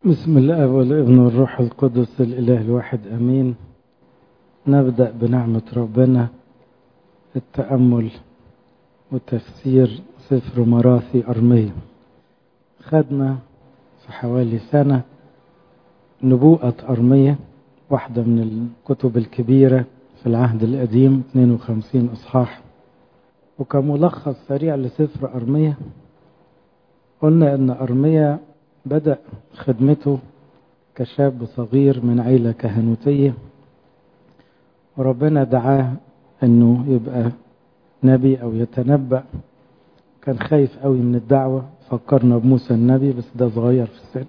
بسم الله والابن والروح القدس الإله الواحد أمين نبدأ بنعمة ربنا التأمل وتفسير سفر مراثي أرمية خدنا في حوالي سنة نبوءة أرمية واحدة من الكتب الكبيرة في العهد القديم 52 إصحاح وكملخص سريع لسفر أرمية قلنا أن أرمية بدأ خدمته كشاب صغير من عيلة كهنوتية وربنا دعاه أنه يبقى نبي أو يتنبأ كان خايف قوي من الدعوة فكرنا بموسى النبي بس ده صغير في السن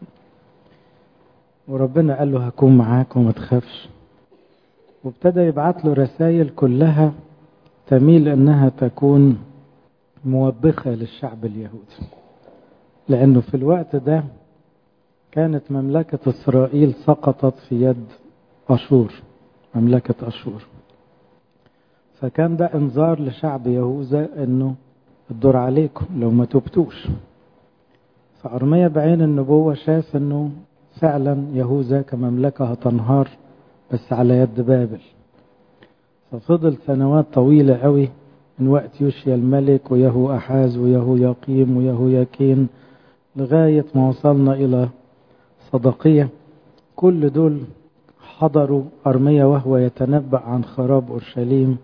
وربنا قال له هكون معاك وما تخافش وابتدى يبعت له رسائل كلها تميل انها تكون موبخة للشعب اليهودي لانه في الوقت ده كانت مملكة اسرائيل سقطت في يد اشور مملكة اشور فكان ده انذار لشعب يهوذا انه الدور عليكم لو ما تبتوش فأرمية بعين النبوة شاف انه فعلا يهوذا كمملكة هتنهار بس على يد بابل ففضل سنوات طويلة قوي من وقت يوشيا الملك ويهو أحاز ويهو يقيم ويهو يكين لغاية ما وصلنا إلى صدقية كل دول حضروا أرمية وهو يتنبأ عن خراب أورشليم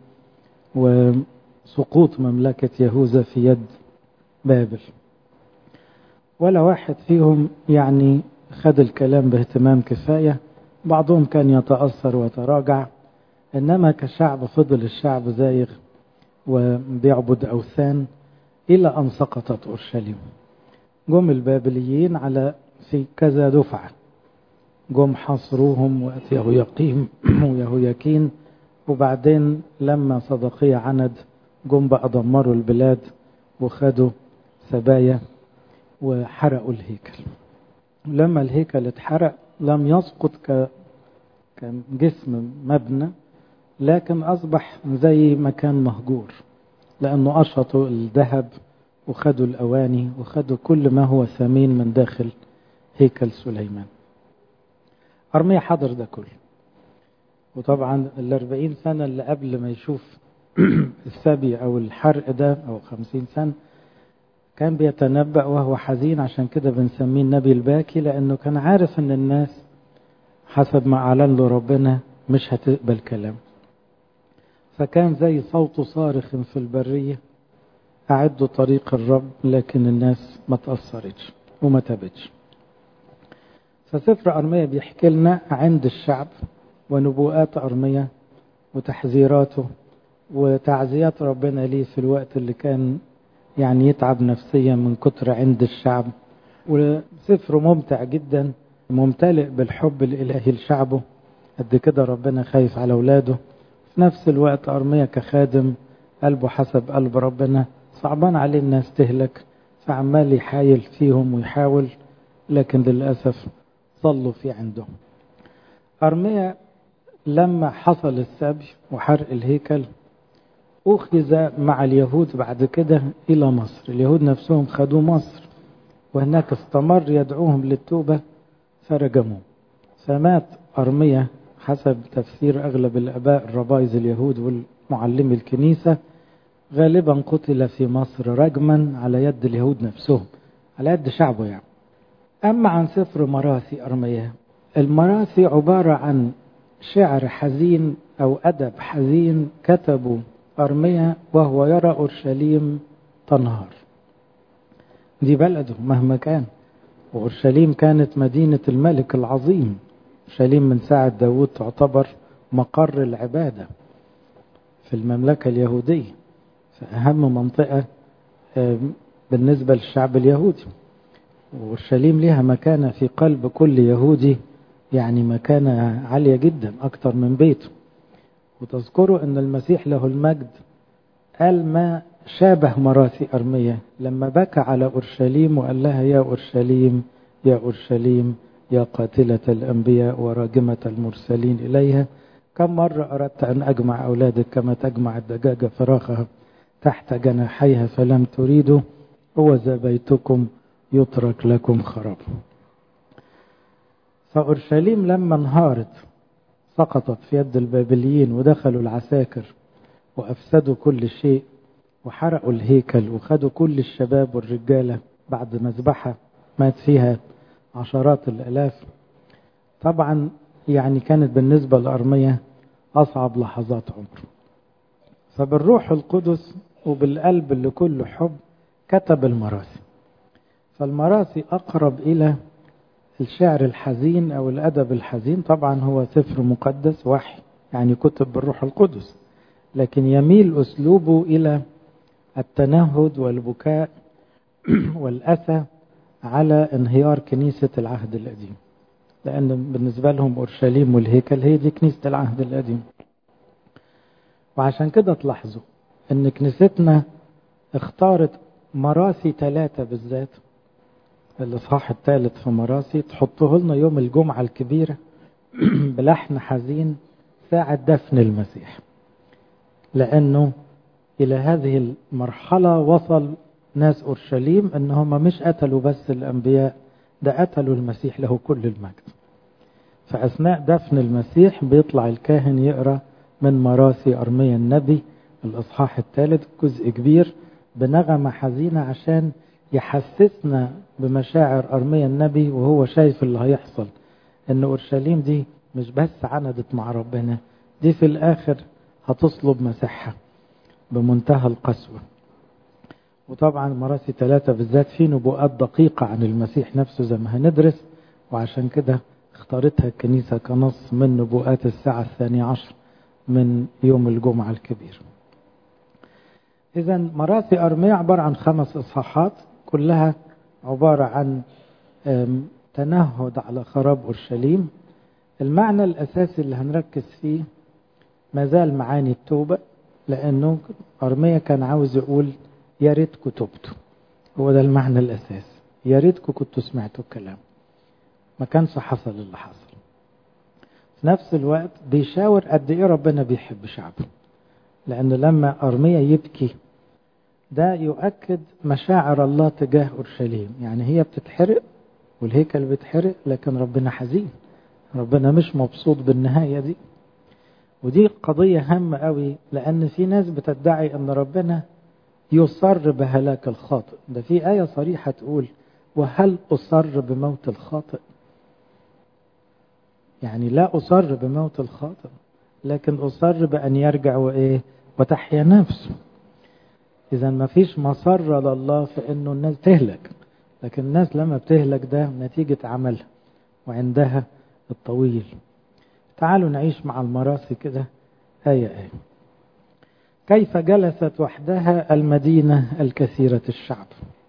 وسقوط مملكة يهوذا في يد بابل ولا واحد فيهم يعني خد الكلام باهتمام كفاية بعضهم كان يتأثر ويتراجع إنما كشعب فضل الشعب زايغ وبيعبد أوثان إلى أن سقطت أورشليم جم البابليين على في كذا دفعة جم حصروهم وقت يهويقيم ويهوياكين وبعدين لما صدقية عند جم بقى دمروا البلاد وخدوا سبايا وحرقوا الهيكل لما الهيكل اتحرق لم يسقط ك كجسم مبنى لكن أصبح زي مكان مهجور لأنه أشطوا الذهب وخدوا الأواني وخدوا كل ما هو ثمين من داخل هيكل سليمان أرمية حضر ده كله وطبعا الأربعين سنة اللي قبل ما يشوف السبي أو الحرق ده أو خمسين سنة كان بيتنبأ وهو حزين عشان كده بنسميه النبي الباكي لأنه كان عارف أن الناس حسب ما أعلن له ربنا مش هتقبل كلام فكان زي صوت صارخ في البرية أعدوا طريق الرب لكن الناس ما تأثرتش وما تابتش فسفر أرمية بيحكي لنا عند الشعب ونبوءات أرمية وتحذيراته وتعزيات ربنا ليه في الوقت اللي كان يعني يتعب نفسيا من كتر عند الشعب وسفر ممتع جدا ممتلئ بالحب الإلهي لشعبه قد كده ربنا خايف على أولاده في نفس الوقت أرمية كخادم قلبه حسب قلب ربنا صعبان عليه الناس تهلك فعمال يحايل فيهم ويحاول لكن للأسف صلوا في عندهم أرمية لما حصل السبي وحرق الهيكل أخذ مع اليهود بعد كده إلى مصر اليهود نفسهم خدوا مصر وهناك استمر يدعوهم للتوبة فرجموه فمات أرمية حسب تفسير أغلب الآباء الربايز اليهود والمعلمي الكنيسة غالبا قتل في مصر رجما على يد اليهود نفسهم على يد شعبه يعني أما عن سفر مراثي أرمية المراثي عبارة عن شعر حزين أو أدب حزين كتبوا أرمية وهو يرى أورشليم تنهار دي بلده مهما كان وأورشليم كانت مدينة الملك العظيم أورشليم من ساعة داود تعتبر مقر العبادة في المملكة اليهودية أهم منطقة بالنسبة للشعب اليهودي وأورشليم لها مكانة في قلب كل يهودي يعني مكانة عالية جدا أكتر من بيته وتذكروا أن المسيح له المجد قال ما شابه مراتي أرمية لما بكى على أورشليم وقال لها يا أورشليم يا أورشليم يا قاتلة الأنبياء وراجمة المرسلين إليها كم مرة أردت أن أجمع أولادك كما تجمع الدجاجة فراخها تحت جناحيها فلم تريدوا هو ذا بيتكم يترك لكم خراب فأورشليم لما انهارت سقطت في يد البابليين ودخلوا العساكر وأفسدوا كل شيء وحرقوا الهيكل وخدوا كل الشباب والرجالة بعد مذبحة مات فيها عشرات الآلاف طبعا يعني كانت بالنسبة لأرمية أصعب لحظات عمره فبالروح القدس وبالقلب اللي كله حب كتب المراسي فالمراسي أقرب إلى الشعر الحزين أو الأدب الحزين طبعا هو سفر مقدس وحي يعني كتب بالروح القدس لكن يميل أسلوبه إلى التنهد والبكاء والأسى على انهيار كنيسة العهد القديم لأن بالنسبة لهم أورشليم والهيكل هي دي كنيسة العهد القديم وعشان كده تلاحظوا أن كنيستنا اختارت مراسي ثلاثة بالذات الإصحاح الثالث في مراسي تحطه لنا يوم الجمعة الكبيرة بلحن حزين ساعة دفن المسيح لأنه إلى هذه المرحلة وصل ناس أورشليم أن هم مش قتلوا بس الأنبياء ده قتلوا المسيح له كل المجد فأثناء دفن المسيح بيطلع الكاهن يقرأ من مراسي أرميا النبي الإصحاح الثالث جزء كبير بنغمة حزينة عشان يحسسنا بمشاعر أرميا النبي وهو شايف اللي هيحصل إن أورشليم دي مش بس عندت مع ربنا دي في الآخر هتصلب مسيحها بمنتهى القسوة وطبعا مراسي ثلاثة بالذات في نبوءات دقيقة عن المسيح نفسه زي ما هندرس وعشان كده اختارتها الكنيسة كنص من نبوءات الساعة الثانية عشر من يوم الجمعة الكبير إذا مراسي أرميا عبارة عن خمس إصحاحات كلها عبارة عن تنهد على خراب أورشليم المعنى الأساسي اللي هنركز فيه ما زال معاني التوبة لأنه أرميا كان عاوز يقول يا ريتكم تبتوا هو ده المعنى الأساسي يا ريتكم كنتوا سمعتوا الكلام ما كانش حصل اللي حصل في نفس الوقت بيشاور قد ايه ربنا بيحب شعبه لأن لما أرميا يبكي ده يؤكد مشاعر الله تجاه أورشليم يعني هي بتتحرق والهيكل بيتحرق لكن ربنا حزين ربنا مش مبسوط بالنهاية دي ودي قضية هامة قوي لأن في ناس بتدعي أن ربنا يصر بهلاك الخاطئ ده في آية صريحة تقول وهل أصر بموت الخاطئ يعني لا أصر بموت الخاطئ لكن أصر بأن يرجع وإيه وتحيا نفسه إذا ما فيش مصر لله في أنه الناس تهلك لكن الناس لما بتهلك ده نتيجة عملها وعندها الطويل تعالوا نعيش مع المراسي كده آية آية كيف جلست وحدها المدينة الكثيرة الشعب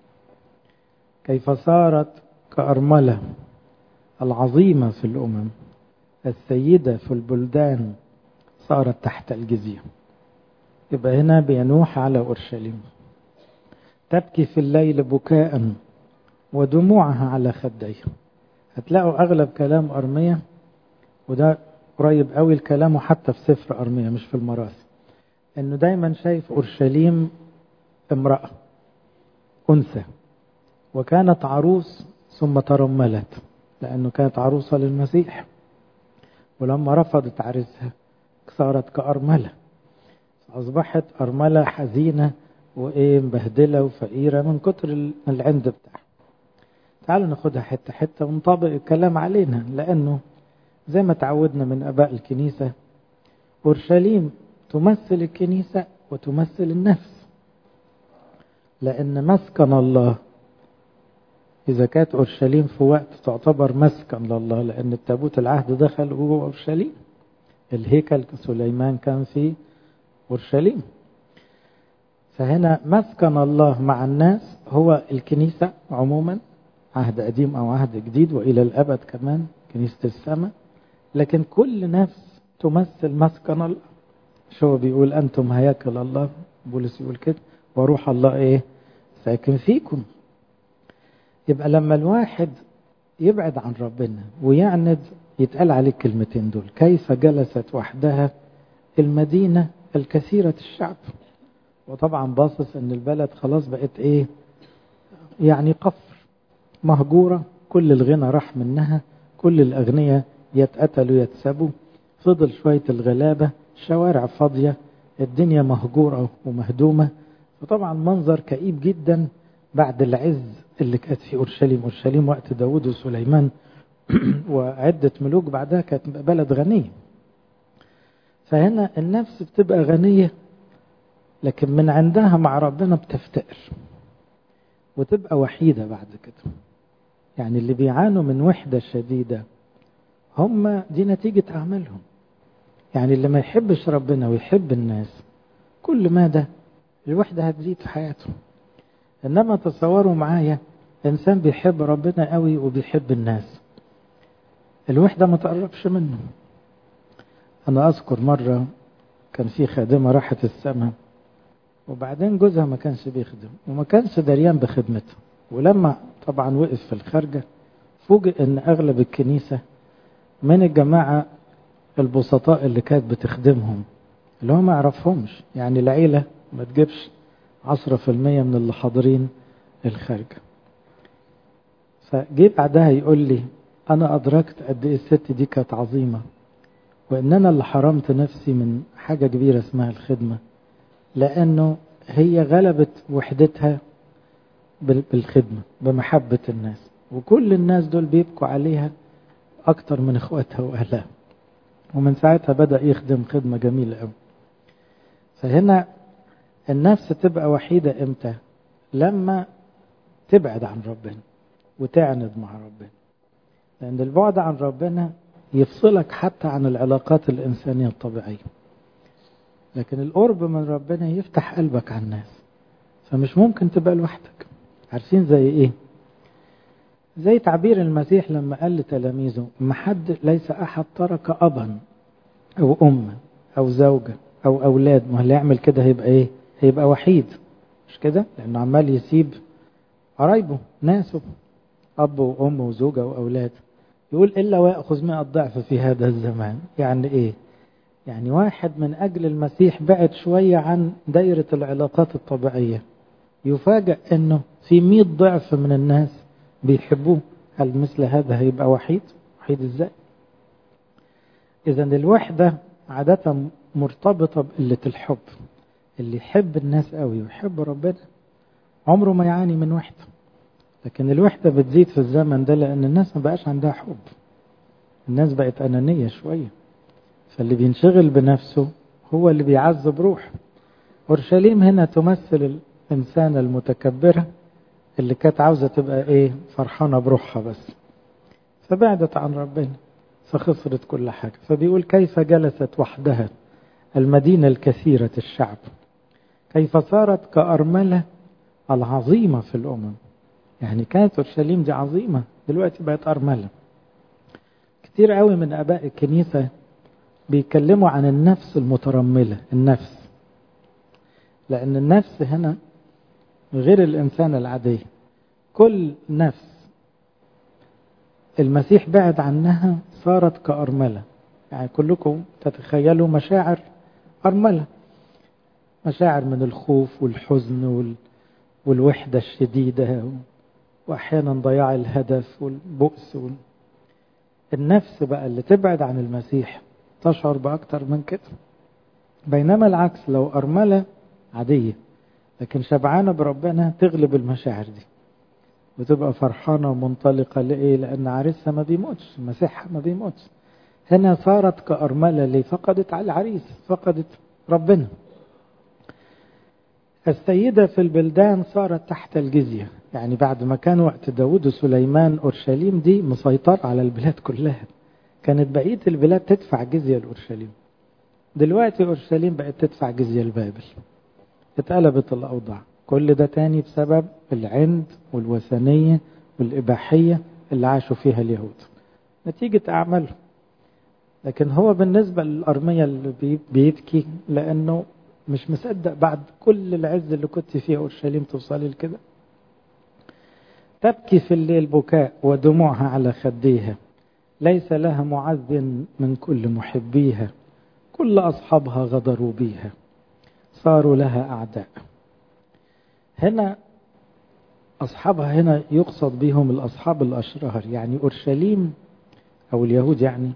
كيف صارت كأرملة العظيمة في الأمم السيدة في البلدان صارت تحت الجزية يبقى هنا بينوح على أورشليم تبكي في الليل بكاء ودموعها على خديها هتلاقوا أغلب كلام أرمية وده قريب قوي الكلام حتى في سفر أرمية مش في المراسي انه دايما شايف اورشليم امرأة انثى وكانت عروس ثم ترملت لانه كانت عروسة للمسيح ولما رفضت عريسها صارت كأرملة أصبحت أرملة حزينة وإيه مبهدلة وفقيرة من كتر العند بتاعها تعالوا ناخدها حتة حتة ونطبق الكلام علينا لأنه زي ما تعودنا من أباء الكنيسة أورشليم تمثل الكنيسة وتمثل النفس لأن مسكن الله إذا كانت أورشليم في وقت تعتبر مسكن لله لأن التابوت العهد دخل جوه أورشليم الهيكل سليمان كان في أورشليم فهنا مسكن الله مع الناس هو الكنيسة عموما عهد قديم أو عهد جديد وإلى الأبد كمان كنيسة السماء لكن كل نفس تمثل مسكن الله شو هو بيقول أنتم هياكل الله بولس يقول كده وروح الله إيه ساكن فيكم يبقى لما الواحد يبعد عن ربنا ويعند يتقال عليه الكلمتين دول كيف جلست وحدها المدينة الكثيرة الشعب وطبعا باصص ان البلد خلاص بقت ايه يعني قفر مهجورة كل الغنى راح منها كل الأغنياء يتقتلوا يتسبوا فضل شوية الغلابة شوارع فاضية الدنيا مهجورة ومهدومة وطبعا منظر كئيب جدا بعد العز اللي كانت في أورشليم أورشليم وقت داود وسليمان وعدة ملوك بعدها كانت بلد غنية فهنا النفس بتبقى غنية لكن من عندها مع ربنا بتفتقر وتبقى وحيدة بعد كده يعني اللي بيعانوا من وحدة شديدة هم دي نتيجة أعمالهم يعني اللي ما يحبش ربنا ويحب الناس كل ما ده الوحدة هتزيد في حياته إنما تصوروا معايا إنسان بيحب ربنا قوي وبيحب الناس الوحدة ما تقربش منه أنا أذكر مرة كان في خادمة راحت السماء وبعدين جوزها ما كانش بيخدم وما كانش دريان بخدمته ولما طبعا وقف في الخارجة فوجئ ان اغلب الكنيسة من الجماعة البسطاء اللي كانت بتخدمهم اللي هو ما يعرفهمش يعني العيلة ما تجيبش عشرة في المية من اللي حاضرين الخارجة فجي بعدها يقول لي انا ادركت قد ايه الست دي كانت عظيمة وان انا اللي حرمت نفسي من حاجة كبيرة اسمها الخدمة لانه هي غلبت وحدتها بالخدمة بمحبة الناس وكل الناس دول بيبكوا عليها أكتر من إخواتها وأهلها ومن ساعتها بدأ يخدم خدمة جميلة قوي فهنا النفس تبقى وحيدة إمتى لما تبعد عن ربنا وتعند مع ربنا لأن البعد عن ربنا يفصلك حتى عن العلاقات الإنسانية الطبيعية لكن القرب من ربنا يفتح قلبك على الناس فمش ممكن تبقى لوحدك عارفين زي ايه زي تعبير المسيح لما قال لتلاميذه ما حد ليس احد ترك ابا او اما او زوجة او اولاد ما اللي يعمل كده هيبقى ايه هيبقى وحيد مش كده لانه عمال يسيب قرايبه ناسه اب وام وزوجة واولاد يقول الا وياخذ مئة ضعف في هذا الزمان يعني ايه يعني واحد من اجل المسيح بعد شوية عن دايرة العلاقات الطبيعية يفاجأ انه في مئة ضعف من الناس بيحبوه هل مثل هذا هيبقى وحيد وحيد ازاي اذا الوحدة عادة مرتبطة بقلة الحب اللي يحب الناس قوي ويحب ربنا عمره ما يعاني من وحدة لكن الوحدة بتزيد في الزمن ده لان الناس ما بقاش عندها حب الناس بقت انانية شوية فاللي بينشغل بنفسه هو اللي بيعذب روحه اورشليم هنا تمثل الإنسانة المتكبرة اللي كانت عاوزة تبقى إيه فرحانة بروحها بس فبعدت عن ربنا فخسرت كل حاجة فبيقول كيف جلست وحدها المدينة الكثيرة الشعب كيف صارت كأرملة العظيمة في الأمم يعني كانت أورشليم دي عظيمة دلوقتي بقت أرملة كتير قوي من أباء الكنيسة بيتكلموا عن النفس المترملة النفس لأن النفس هنا غير الإنسان العادية كل نفس المسيح بعد عنها صارت كأرملة يعني كلكم تتخيلوا مشاعر أرملة مشاعر من الخوف والحزن وال... والوحدة الشديدة وأحيانا ضياع الهدف والبؤس وال... النفس بقى اللي تبعد عن المسيح تشعر بأكتر من كده بينما العكس لو أرملة عادية لكن شبعانة بربنا تغلب المشاعر دي وتبقى فرحانة ومنطلقة لإيه لأن عريسها ما بيموتش مسيحها ما بيموتش هنا صارت كأرملة اللي فقدت على العريس فقدت ربنا السيدة في البلدان صارت تحت الجزية يعني بعد ما كان وقت داود وسليمان أورشليم دي مسيطر على البلاد كلها كانت بقية البلاد تدفع جزية لأورشليم دلوقتي أورشليم بقت تدفع جزية لبابل اتقلبت الأوضاع كل ده تاني بسبب العند والوثنية والإباحية اللي عاشوا فيها اليهود نتيجة أعمالهم لكن هو بالنسبة للأرمية اللي بيبكي لأنه مش مصدق بعد كل العز اللي كنت فيه أورشليم توصلي لكده تبكي في الليل بكاء ودموعها على خديها ليس لها معز من كل محبيها كل أصحابها غدروا بيها صاروا لها أعداء هنا أصحابها هنا يقصد بهم الأصحاب الأشرار يعني أورشليم أو اليهود يعني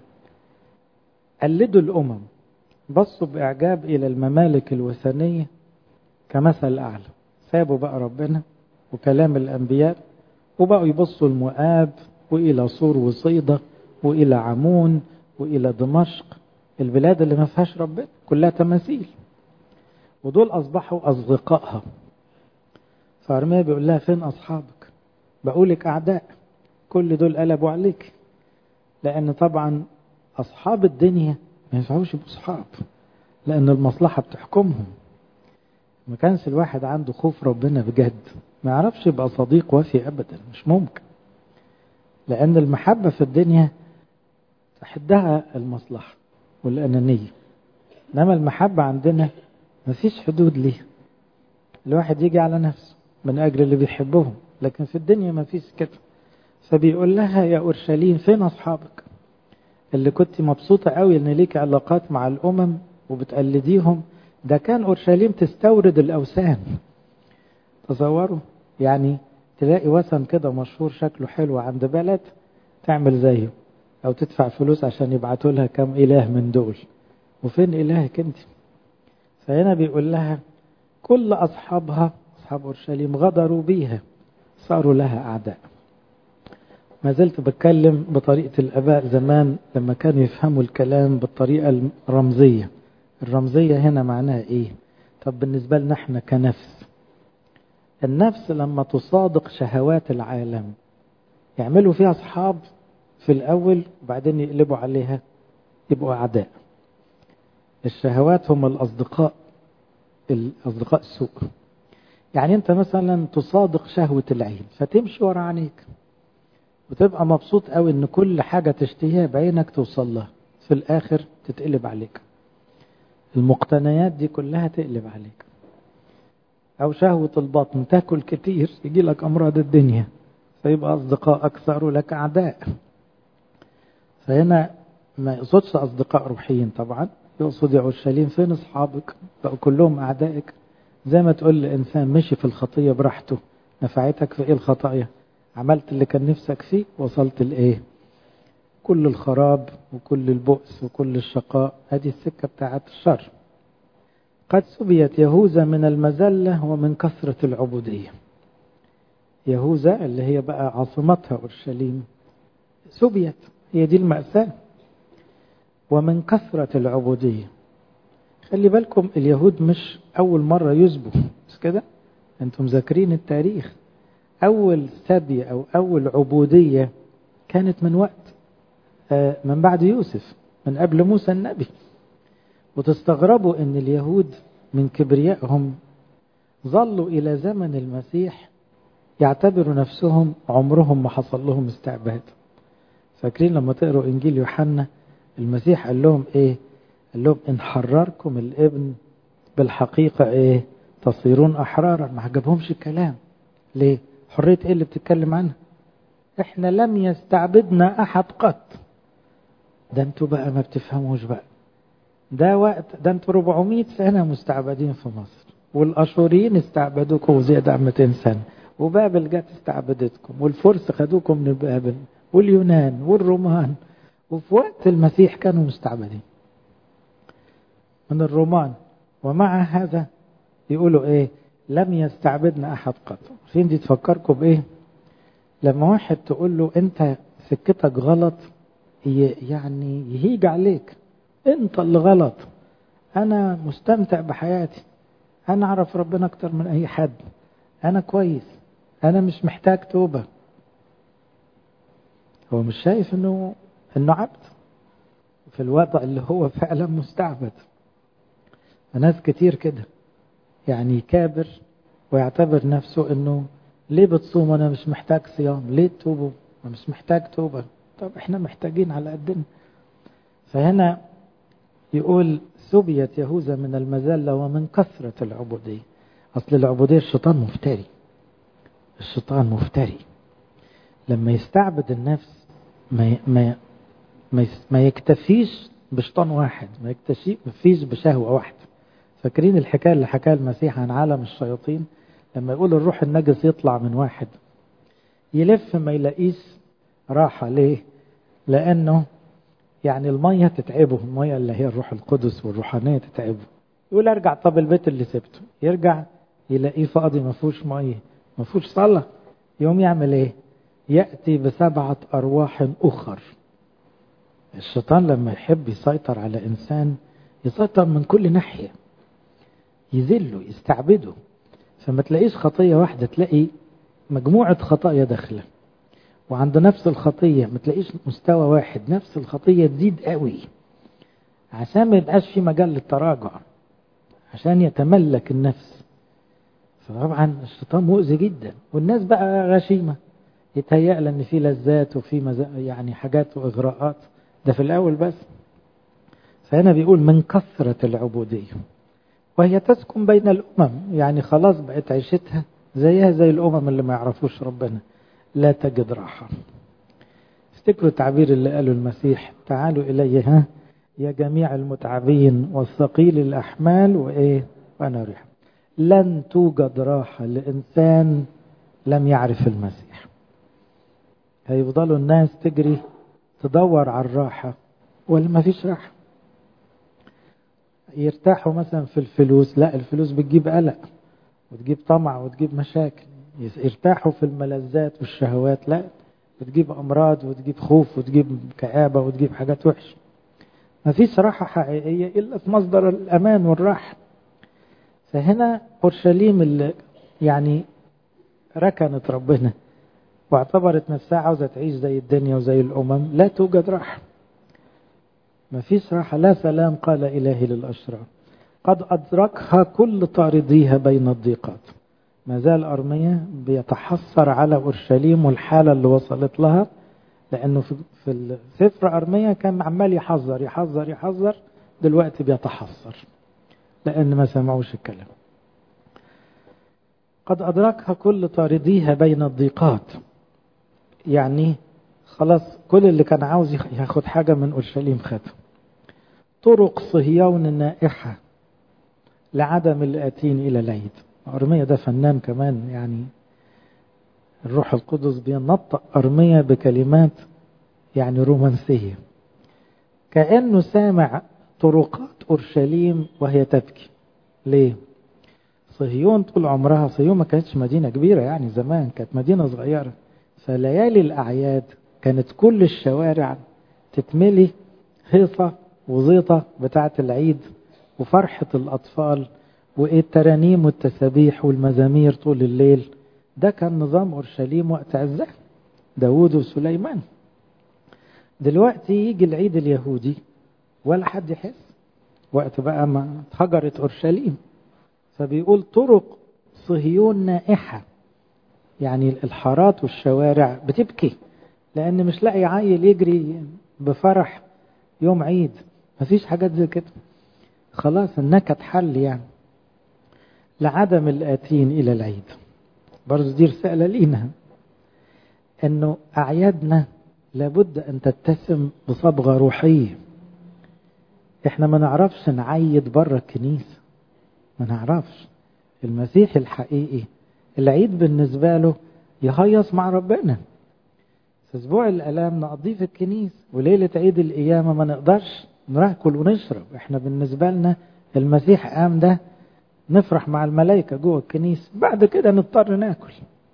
قلدوا الأمم بصوا بإعجاب إلى الممالك الوثنية كمثل أعلى سابوا بقى ربنا وكلام الأنبياء وبقوا يبصوا المؤاب وإلى صور وصيدة وإلى عمون وإلى دمشق البلاد اللي ما فيهاش ربنا كلها تماثيل ودول أصبحوا أصدقائها فأرميا بيقول لها فين أصحابك بقولك أعداء كل دول قلبوا عليك لأن طبعا أصحاب الدنيا ما ينفعوش يبقوا أصحاب لأن المصلحة بتحكمهم ما كانش الواحد عنده خوف ربنا بجد ما يعرفش يبقى صديق وفي أبدا مش ممكن لأن المحبة في الدنيا تحدها المصلحة والأنانية إنما المحبة عندنا مفيش حدود ليها الواحد يجي على نفسه من أجل اللي بيحبهم لكن في الدنيا مفيش كده فبيقول لها يا أورشليم فين أصحابك اللي كنت مبسوطة قوي إن ليك علاقات مع الأمم وبتقلديهم ده كان أورشليم تستورد الأوثان تصوروا يعني تلاقي وثن كده مشهور شكله حلو عند بلد تعمل زيه أو تدفع فلوس عشان يبعتوا لها كم إله من دول وفين إلهك أنت فهنا بيقول لها كل أصحابها أصحاب أورشليم غدروا بيها صاروا لها أعداء ما زلت بتكلم بطريقة الآباء زمان لما كانوا يفهموا الكلام بالطريقة الرمزية الرمزية هنا معناها إيه طب بالنسبة لنا احنا كنفس النفس لما تصادق شهوات العالم يعملوا فيها أصحاب في الأول وبعدين يقلبوا عليها يبقوا أعداء الشهوات هم الأصدقاء الأصدقاء السوء يعني أنت مثلا تصادق شهوة العين فتمشي ورا عينيك وتبقى مبسوط قوي ان كل حاجة تشتهيها بعينك توصل لها في الاخر تتقلب عليك المقتنيات دي كلها تقلب عليك او شهوة البطن تاكل كتير يجي لك امراض الدنيا فيبقى اصدقائك صاروا لك اعداء فهنا ما يقصدش اصدقاء روحيين طبعا يقصد يا اورشليم فين اصحابك بقوا كلهم اعدائك زي ما تقول لانسان مشي في الخطيه براحته نفعتك في ايه الخطايا عملت اللي كان نفسك فيه وصلت لايه كل الخراب وكل البؤس وكل الشقاء هذه السكة بتاعت الشر قد سبيت يهوذا من المذلة ومن كثرة العبودية يهوذا اللي هي بقى عاصمتها أورشليم سبيت هي دي المأساة ومن كثرة العبودية خلي بالكم اليهود مش أول مرة يسبوا مش كده أنتم ذاكرين التاريخ أول سبي أو أول عبودية كانت من وقت من بعد يوسف من قبل موسى النبي وتستغربوا أن اليهود من كبريائهم ظلوا إلى زمن المسيح يعتبروا نفسهم عمرهم ما حصل لهم استعباد فاكرين لما تقروا إنجيل يوحنا المسيح قال لهم إيه قال لهم إن حرركم الابن بالحقيقة إيه تصيرون أحرارا ما عجبهمش الكلام ليه حرية إيه اللي بتتكلم عنها إحنا لم يستعبدنا أحد قط ده انتوا بقى ما بتفهموش بقى ده وقت ده انتوا 400 سنة مستعبدين في مصر والأشوريين استعبدوكم زيادة عن 200 سنة وبابل جت استعبدتكم والفرس خدوكم من بابل واليونان والرومان وفي وقت المسيح كانوا مستعبدين من الرومان ومع هذا يقولوا ايه لم يستعبدنا احد قط فين دي تفكركم بايه لما واحد تقول له انت سكتك غلط يعني يهيج عليك انت اللي غلط انا مستمتع بحياتي انا اعرف ربنا اكتر من اي حد انا كويس انا مش محتاج توبة هو مش شايف انه انه عبد في الوضع اللي هو فعلا مستعبد ناس كتير كده يعني يكابر ويعتبر نفسه انه ليه بتصوم انا مش محتاج صيام ليه تتوبوا انا مش محتاج توبة طب احنا محتاجين على قدنا فهنا يقول سبيت يهوذا من المذلة ومن كثرة العبودية أصل العبودية الشيطان مفتري الشيطان مفتري لما يستعبد النفس ما ما ما, ما يكتفيش بشيطان واحد ما يكتفيش بشهوة واحدة فاكرين الحكاية اللي حكاها المسيح عن عالم الشياطين لما يقول الروح النجس يطلع من واحد يلف ما يلاقيش راحة ليه لأنه يعني المية تتعبه المية اللي هي الروح القدس والروحانية تتعبه يقول ارجع طب البيت اللي سبته يرجع يلاقيه فاضي ما فيهوش مية ما فيهوش صلاة يوم يعمل ايه يأتي بسبعة أرواح أخر الشيطان لما يحب يسيطر على إنسان يسيطر من كل ناحية يذله يستعبده فما تلاقيش خطية واحدة تلاقي مجموعة خطايا داخله وعند نفس الخطية ما تلاقيش مستوى واحد نفس الخطية تزيد قوي عشان ما يبقاش في مجال للتراجع عشان يتملك النفس فطبعا الشيطان مؤذي جدا والناس بقى غشيمة يتهيأ ان في لذات وفي مز... يعني حاجات واغراءات ده في الاول بس فهنا بيقول من كثرة العبودية وهي تسكن بين الامم يعني خلاص بقت عيشتها زيها زي الامم اللي ما يعرفوش ربنا لا تجد راحة افتكروا التعبير اللي قاله المسيح تعالوا إلي ها يا جميع المتعبين والثقيل الأحمال وإيه وأنا ريح لن توجد راحة لإنسان لم يعرف المسيح هيفضلوا الناس تجري تدور على الراحة ولا ما فيش راحة يرتاحوا مثلا في الفلوس لا الفلوس بتجيب قلق وتجيب طمع وتجيب مشاكل يرتاحوا في الملذات والشهوات لا بتجيب أمراض وتجيب خوف وتجيب كآبة وتجيب حاجات وحشة ما فيش راحة حقيقية إلا في مصدر الأمان والراحة فهنا أورشليم اللي يعني ركنت ربنا واعتبرت نفسها عاوزة تعيش زي الدنيا وزي الأمم لا توجد راحة ما فيش راحة لا سلام قال إلهي للأشرار قد أدركها كل طارديها بين الضيقات ما زال أرمية بيتحسر على أورشليم والحالة اللي وصلت لها لأنه في, في سفر أرمية كان عمال يحذر يحذر يحذر دلوقتي بيتحسر لأن ما سمعوش الكلام قد أدركها كل طارديها بين الضيقات يعني خلاص كل اللي كان عاوز ياخد حاجة من أورشليم خدها طرق صهيون نائحة لعدم الآتين إلى العيد أرمية ده فنان كمان يعني الروح القدس بينطق أرمية بكلمات يعني رومانسية كأنه سامع طرقات أورشليم وهي تبكي ليه؟ صهيون طول عمرها صهيون ما كانتش مدينة كبيرة يعني زمان كانت مدينة صغيرة فليالي الأعياد كانت كل الشوارع تتملي هيصة وزيطة بتاعة العيد وفرحة الأطفال وإيه الترانيم والتسابيح والمزامير طول الليل ده كان نظام أورشليم وقت عزها داود وسليمان دلوقتي يجي العيد اليهودي ولا حد يحس وقت بقى ما اتهجرت أورشليم فبيقول طرق صهيون نائحة يعني الحارات والشوارع بتبكي لأن مش لاقي عيل يجري بفرح يوم عيد مفيش حاجات زي كده خلاص النكد حل يعني لعدم الآتين إلى العيد برضه دي رسالة لينا أنه أعيادنا لابد أن تتسم بصبغة روحية إحنا ما نعرفش نعيد بره الكنيسة ما نعرفش المسيح الحقيقي العيد بالنسبة له يهيص مع ربنا في أسبوع الألام نقضيه في الكنيسة وليلة عيد القيامة ما نقدرش ناكل ونشرب احنا بالنسبة لنا المسيح قام ده نفرح مع الملائكة جوه الكنيسة بعد كده نضطر ناكل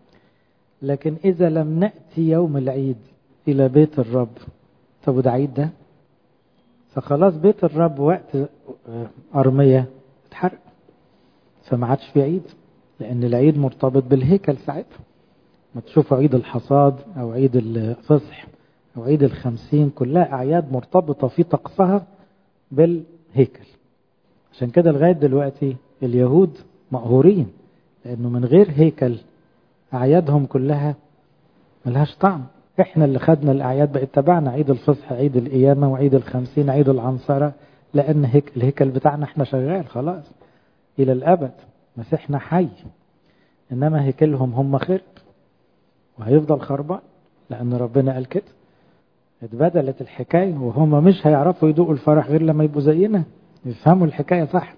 لكن إذا لم نأتي يوم العيد إلى بيت الرب طب وده عيد ده فخلاص بيت الرب وقت أرمية اتحرق فما عادش في عيد لأن العيد مرتبط بالهيكل ساعتها ما تشوفوا عيد الحصاد أو عيد الفصح أو عيد الخمسين كلها أعياد مرتبطة في طقسها بالهيكل عشان كده لغاية دلوقتي اليهود مقهورين لأنه من غير هيكل أعيادهم كلها ملهاش طعم احنا اللي خدنا الأعياد بقت تبعنا عيد الفصح عيد القيامة وعيد الخمسين عيد العنصرة لأن هيك الهيكل بتاعنا احنا شغال خلاص إلى الأبد مسيحنا حي إنما هيكلهم هم خرب وهيفضل خربان لأن ربنا قال كده اتبدلت الحكاية وهم مش هيعرفوا يدوقوا الفرح غير لما يبقوا زينا يفهموا الحكاية صح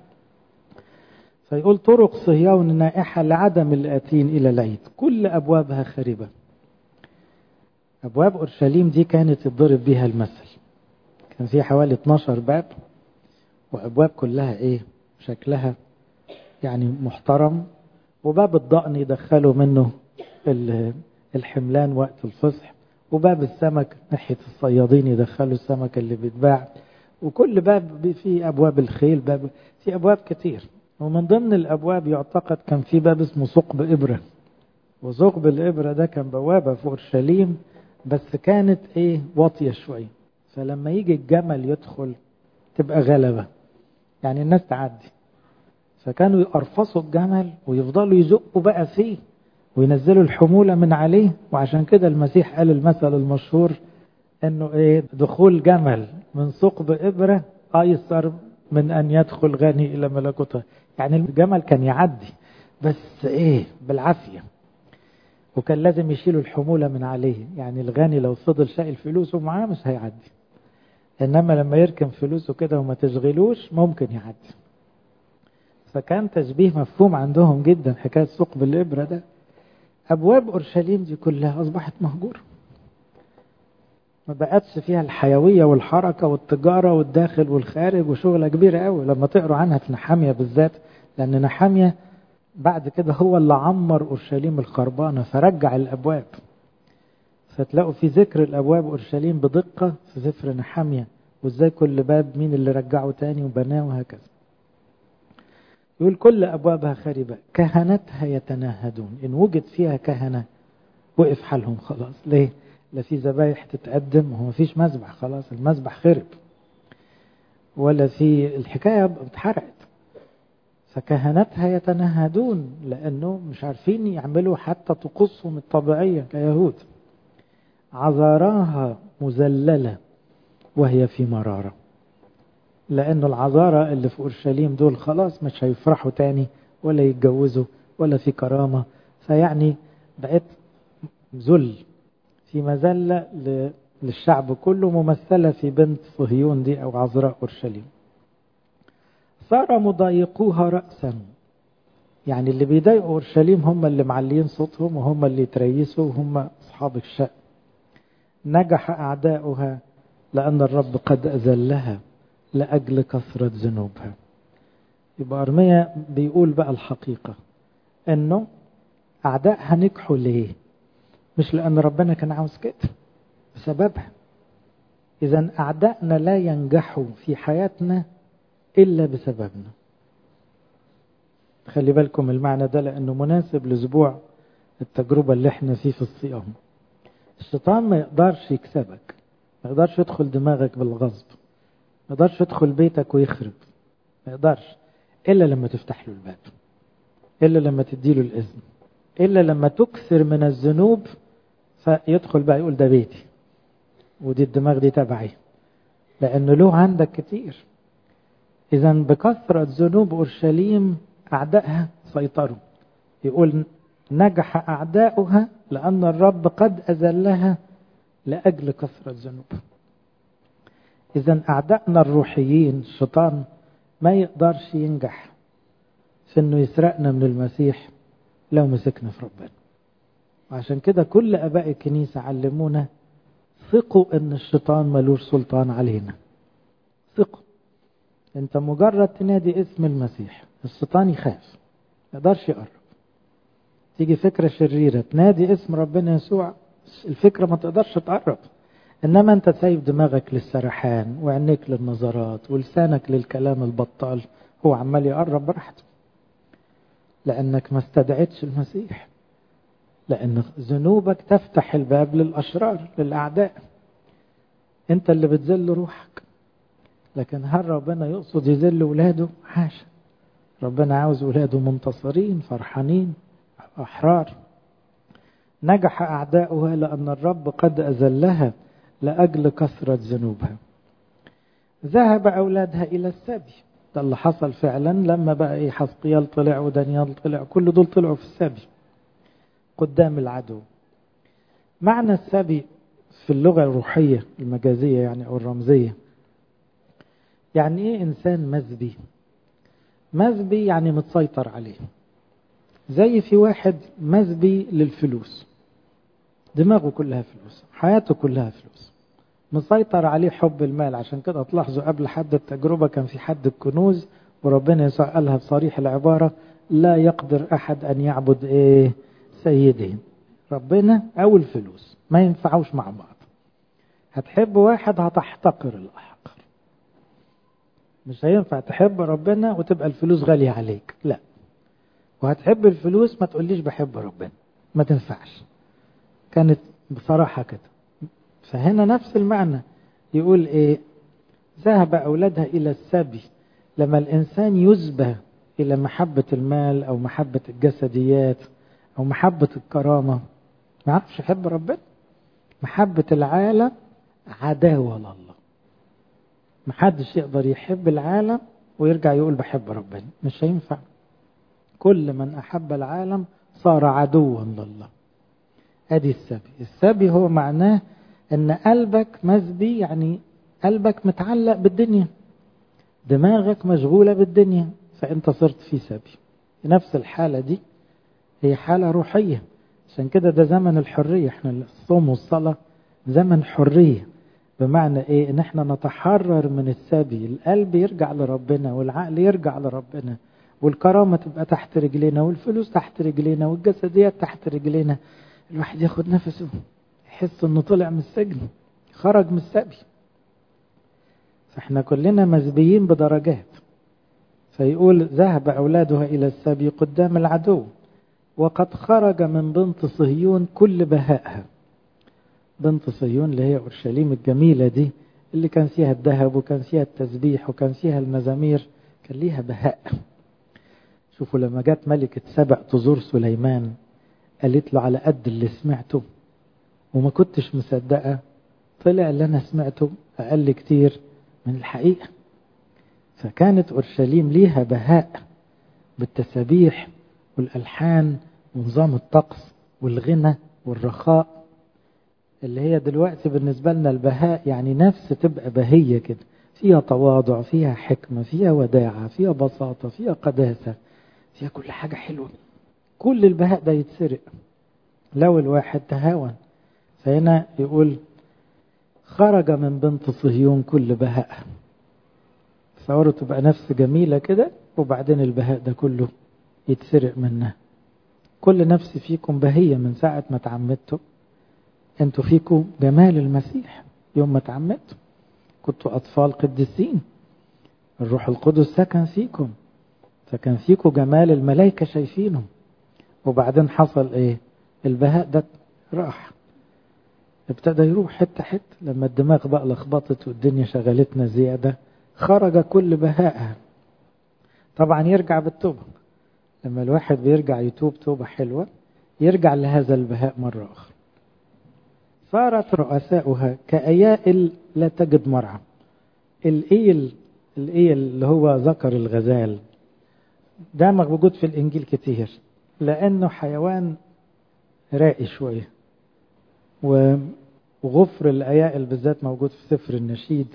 فيقول طرق صهيون نائحة لعدم الآتين إلى العيد كل أبوابها خربة أبواب أورشليم دي كانت يضرب بها المثل كان في حوالي 12 باب وأبواب كلها إيه شكلها يعني محترم وباب الضأن يدخلوا منه الحملان وقت الفصح وباب السمك ناحية الصيادين يدخلوا السمك اللي بيتباع وكل باب فيه أبواب الخيل باب في أبواب كتير ومن ضمن الأبواب يعتقد كان في باب اسمه ثقب إبرة وثقب الإبرة ده كان بوابة في أورشليم بس كانت إيه واطية شوية فلما يجي الجمل يدخل تبقى غلبة يعني الناس تعدي فكانوا يقرفصوا الجمل ويفضلوا يزقوا بقى فيه وينزلوا الحمولة من عليه وعشان كده المسيح قال المثل المشهور انه ايه دخول جمل من ثقب ابرة ايسر من ان يدخل غني الى ملكوته يعني الجمل كان يعدي بس ايه بالعافية وكان لازم يشيلوا الحمولة من عليه يعني الغني لو فضل شايل فلوسه معاه مش هيعدي انما لما يركن فلوسه كده وما تشغلوش ممكن يعدي فكان تشبيه مفهوم عندهم جدا حكاية ثقب الإبرة ده أبواب أورشليم دي كلها أصبحت مهجورة ما بقتش فيها الحيوية والحركة والتجارة والداخل والخارج وشغلة كبيرة قوي لما تقروا عنها في نحامية بالذات لأن نحامية بعد كده هو اللي عمر أورشليم الخربانة فرجع الأبواب فتلاقوا في ذكر الأبواب أورشليم بدقة في سفر نحامية وإزاي كل باب مين اللي رجعه تاني وبناه وهكذا يقول كل أبوابها خاربة كهنتها يتناهدون إن وجد فيها كهنة وقف حالهم خلاص ليه لا في ذبايح تتقدم وهو مفيش مذبح خلاص المذبح خرب ولا في الحكاية اتحرقت فكهنتها يتنهدون لأنه مش عارفين يعملوا حتى طقوسهم الطبيعية كيهود عذراها مذللة وهي في مرارة لأنه العذارى اللي في أورشليم دول خلاص مش هيفرحوا تاني ولا يتجوزوا ولا في كرامة فيعني بقت ذل في مذلة للشعب كله ممثلة في بنت صهيون دي أو عذراء أورشليم صار مضايقوها رأسا يعني اللي بيضايقوا أورشليم هم اللي معلين صوتهم وهم اللي يتريسوا وهم أصحاب الشأن نجح أعداؤها لأن الرب قد أذلها لأجل كثرة ذنوبها يبقى أرميا بيقول بقى الحقيقة أنه أعدائها نجحوا ليه مش لأن ربنا كان عاوز كده بسببها إذا أعدائنا لا ينجحوا في حياتنا إلا بسببنا خلي بالكم المعنى ده لأنه مناسب لأسبوع التجربة اللي احنا فيه في الصيام الشيطان ما يقدرش يكسبك ما يقدرش يدخل دماغك بالغصب ما يقدرش يدخل بيتك ويخرب ما يقدرش إلا لما تفتح له الباب إلا لما تديله الإذن إلا لما تكثر من الذنوب فيدخل بقى يقول ده بيتي ودي الدماغ دي تبعي لأنه له عندك كتير إذا بكثرة ذنوب أورشليم أعدائها سيطروا يقول نجح أعداؤها لأن الرب قد أذلها لأجل كثرة ذنوبها إذا أعدائنا الروحيين الشيطان ما يقدرش ينجح في إنه يسرقنا من المسيح لو مسكنا في ربنا وعشان كده كل أباء الكنيسة علمونا ثقوا إن الشيطان ملوش سلطان علينا ثقوا أنت مجرد تنادي اسم المسيح الشيطان يخاف ما يقدرش يقرب تيجي فكرة شريرة تنادي اسم ربنا يسوع الفكرة ما تقدرش تقرب إنما أنت سايب دماغك للسرحان وعينيك للنظرات ولسانك للكلام البطال هو عمال يقرب براحته لأنك ما استدعيتش المسيح لأن ذنوبك تفتح الباب للأشرار للأعداء أنت اللي بتذل روحك لكن هل ربنا يقصد يذل ولاده حاشا ربنا عاوز ولاده منتصرين فرحانين أحرار نجح أعداؤها لأن الرب قد أذلها لأجل كثرة ذنوبها ذهب أولادها إلى السبي ده اللي حصل فعلا لما بقى إيه حسقيال طلع ودانيال طلع كل دول طلعوا في السبي قدام العدو معنى السبي في اللغة الروحية المجازية يعني أو الرمزية يعني إيه إنسان مذبي مذبي يعني متسيطر عليه زي في واحد مذبي للفلوس دماغه كلها فلوس حياته كلها فلوس مسيطر عليه حب المال عشان كده تلاحظوا قبل حد التجربة كان في حد الكنوز وربنا يسوع قالها بصريح العبارة لا يقدر أحد أن يعبد إيه سيدين ربنا أو الفلوس ما ينفعوش مع بعض هتحب واحد هتحتقر الآخر مش هينفع تحب ربنا وتبقى الفلوس غالية عليك لا وهتحب الفلوس ما تقوليش بحب ربنا ما تنفعش كانت بصراحة كده فهنا نفس المعنى يقول ايه ذهب أولادها إلى السبي لما الإنسان يزبى إلى محبة المال أو محبة الجسديات أو محبة الكرامة ما يعرفش يحب ربنا محبة العالم عداوة لله محدش يقدر يحب العالم ويرجع يقول بحب ربنا مش هينفع كل من أحب العالم صار عدوا لله ادي السبي السبي هو معناه ان قلبك مسبي يعني قلبك متعلق بالدنيا دماغك مشغولة بالدنيا فانت صرت في سبي نفس الحالة دي هي حالة روحية عشان كده ده زمن الحرية احنا الصوم والصلاة زمن حرية بمعنى ايه ان احنا نتحرر من السبي القلب يرجع لربنا والعقل يرجع لربنا والكرامة تبقى تحت رجلينا والفلوس تحت رجلينا والجسديات تحت رجلينا الواحد ياخد نفسه يحس انه طلع من السجن خرج من السبي فاحنا كلنا مسبيين بدرجات فيقول ذهب أولادها إلى السبي قدام العدو وقد خرج من بنت صهيون كل بهائها بنت صهيون اللي هي أورشليم الجميلة دي اللي كان فيها الذهب وكان فيها التسبيح وكان فيها المزامير كان ليها بهاء شوفوا لما جت ملكة سبأ تزور سليمان قالت له على قد اللي سمعته وما كنتش مصدقة طلع اللي أنا سمعته أقل كتير من الحقيقة فكانت أورشليم ليها بهاء بالتسابيح والألحان ونظام الطقس والغنى والرخاء اللي هي دلوقتي بالنسبة لنا البهاء يعني نفس تبقى بهية كده فيها تواضع فيها حكمة فيها وداعة فيها بساطة فيها قداسة فيها كل حاجة حلوة كل البهاء ده يتسرق لو الواحد تهاون فهنا يقول خرج من بنت صهيون كل بهاء تصوروا تبقى نفس جميلة كده وبعدين البهاء ده كله يتسرق منها كل نفس فيكم بهية من ساعة ما تعمدتوا انتوا فيكم جمال المسيح يوم ما تعمدتوا كنتوا أطفال قديسين الروح القدس سكن فيكم فكان فيكم جمال الملائكة شايفينه وبعدين حصل ايه البهاء ده راح ابتدى يروح حتة حتة لما الدماغ بقى لخبطت والدنيا شغلتنا زيادة خرج كل بهائها طبعا يرجع بالتوبة لما الواحد بيرجع يتوب توبة حلوة يرجع لهذا البهاء مرة أخرى صارت رؤساؤها كأيائل لا تجد مرعى الإيل الإيل اللي هو ذكر الغزال ده موجود في الإنجيل كتير لأنه حيوان رائي شوية وغفر الأيائل بالذات موجود في سفر النشيد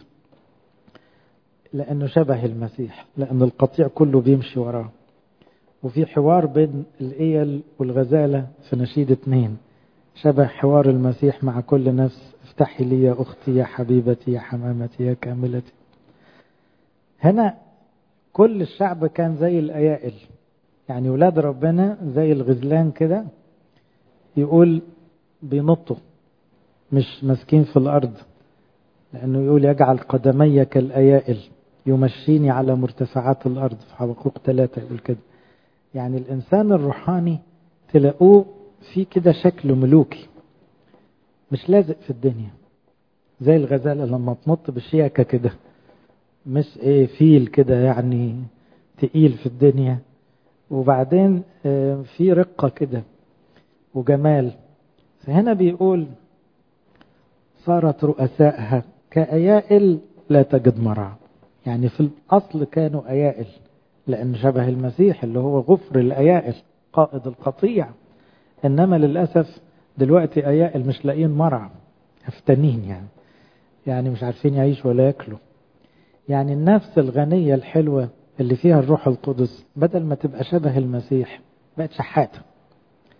لأنه شبه المسيح لأن القطيع كله بيمشي وراه وفي حوار بين الإيل والغزالة في نشيد اتنين شبه حوار المسيح مع كل نفس افتحي لي يا أختي يا حبيبتي يا حمامتي يا كاملتي هنا كل الشعب كان زي الأيائل يعني ولاد ربنا زي الغزلان كده يقول بينطوا مش ماسكين في الأرض لأنه يقول يجعل قدمي كالأيائل يمشيني على مرتفعات الأرض في حبقوق ثلاثة يقول كده يعني الإنسان الروحاني تلاقوه في كده شكل ملوكي مش لازق في الدنيا زي الغزالة لما تنط بشياكة كده مش ايه فيل كده يعني تقيل في الدنيا وبعدين في رقة كده وجمال فهنا بيقول صارت رؤسائها كأيائل لا تجد مرعى يعني في الأصل كانوا أيائل لأن شبه المسيح اللي هو غفر الأيائل قائد القطيع إنما للأسف دلوقتي أيائل مش لاقيين مرعى هفتنين يعني يعني مش عارفين يعيشوا ولا ياكلوا يعني النفس الغنية الحلوة اللي فيها الروح القدس بدل ما تبقى شبه المسيح بقت شحاتة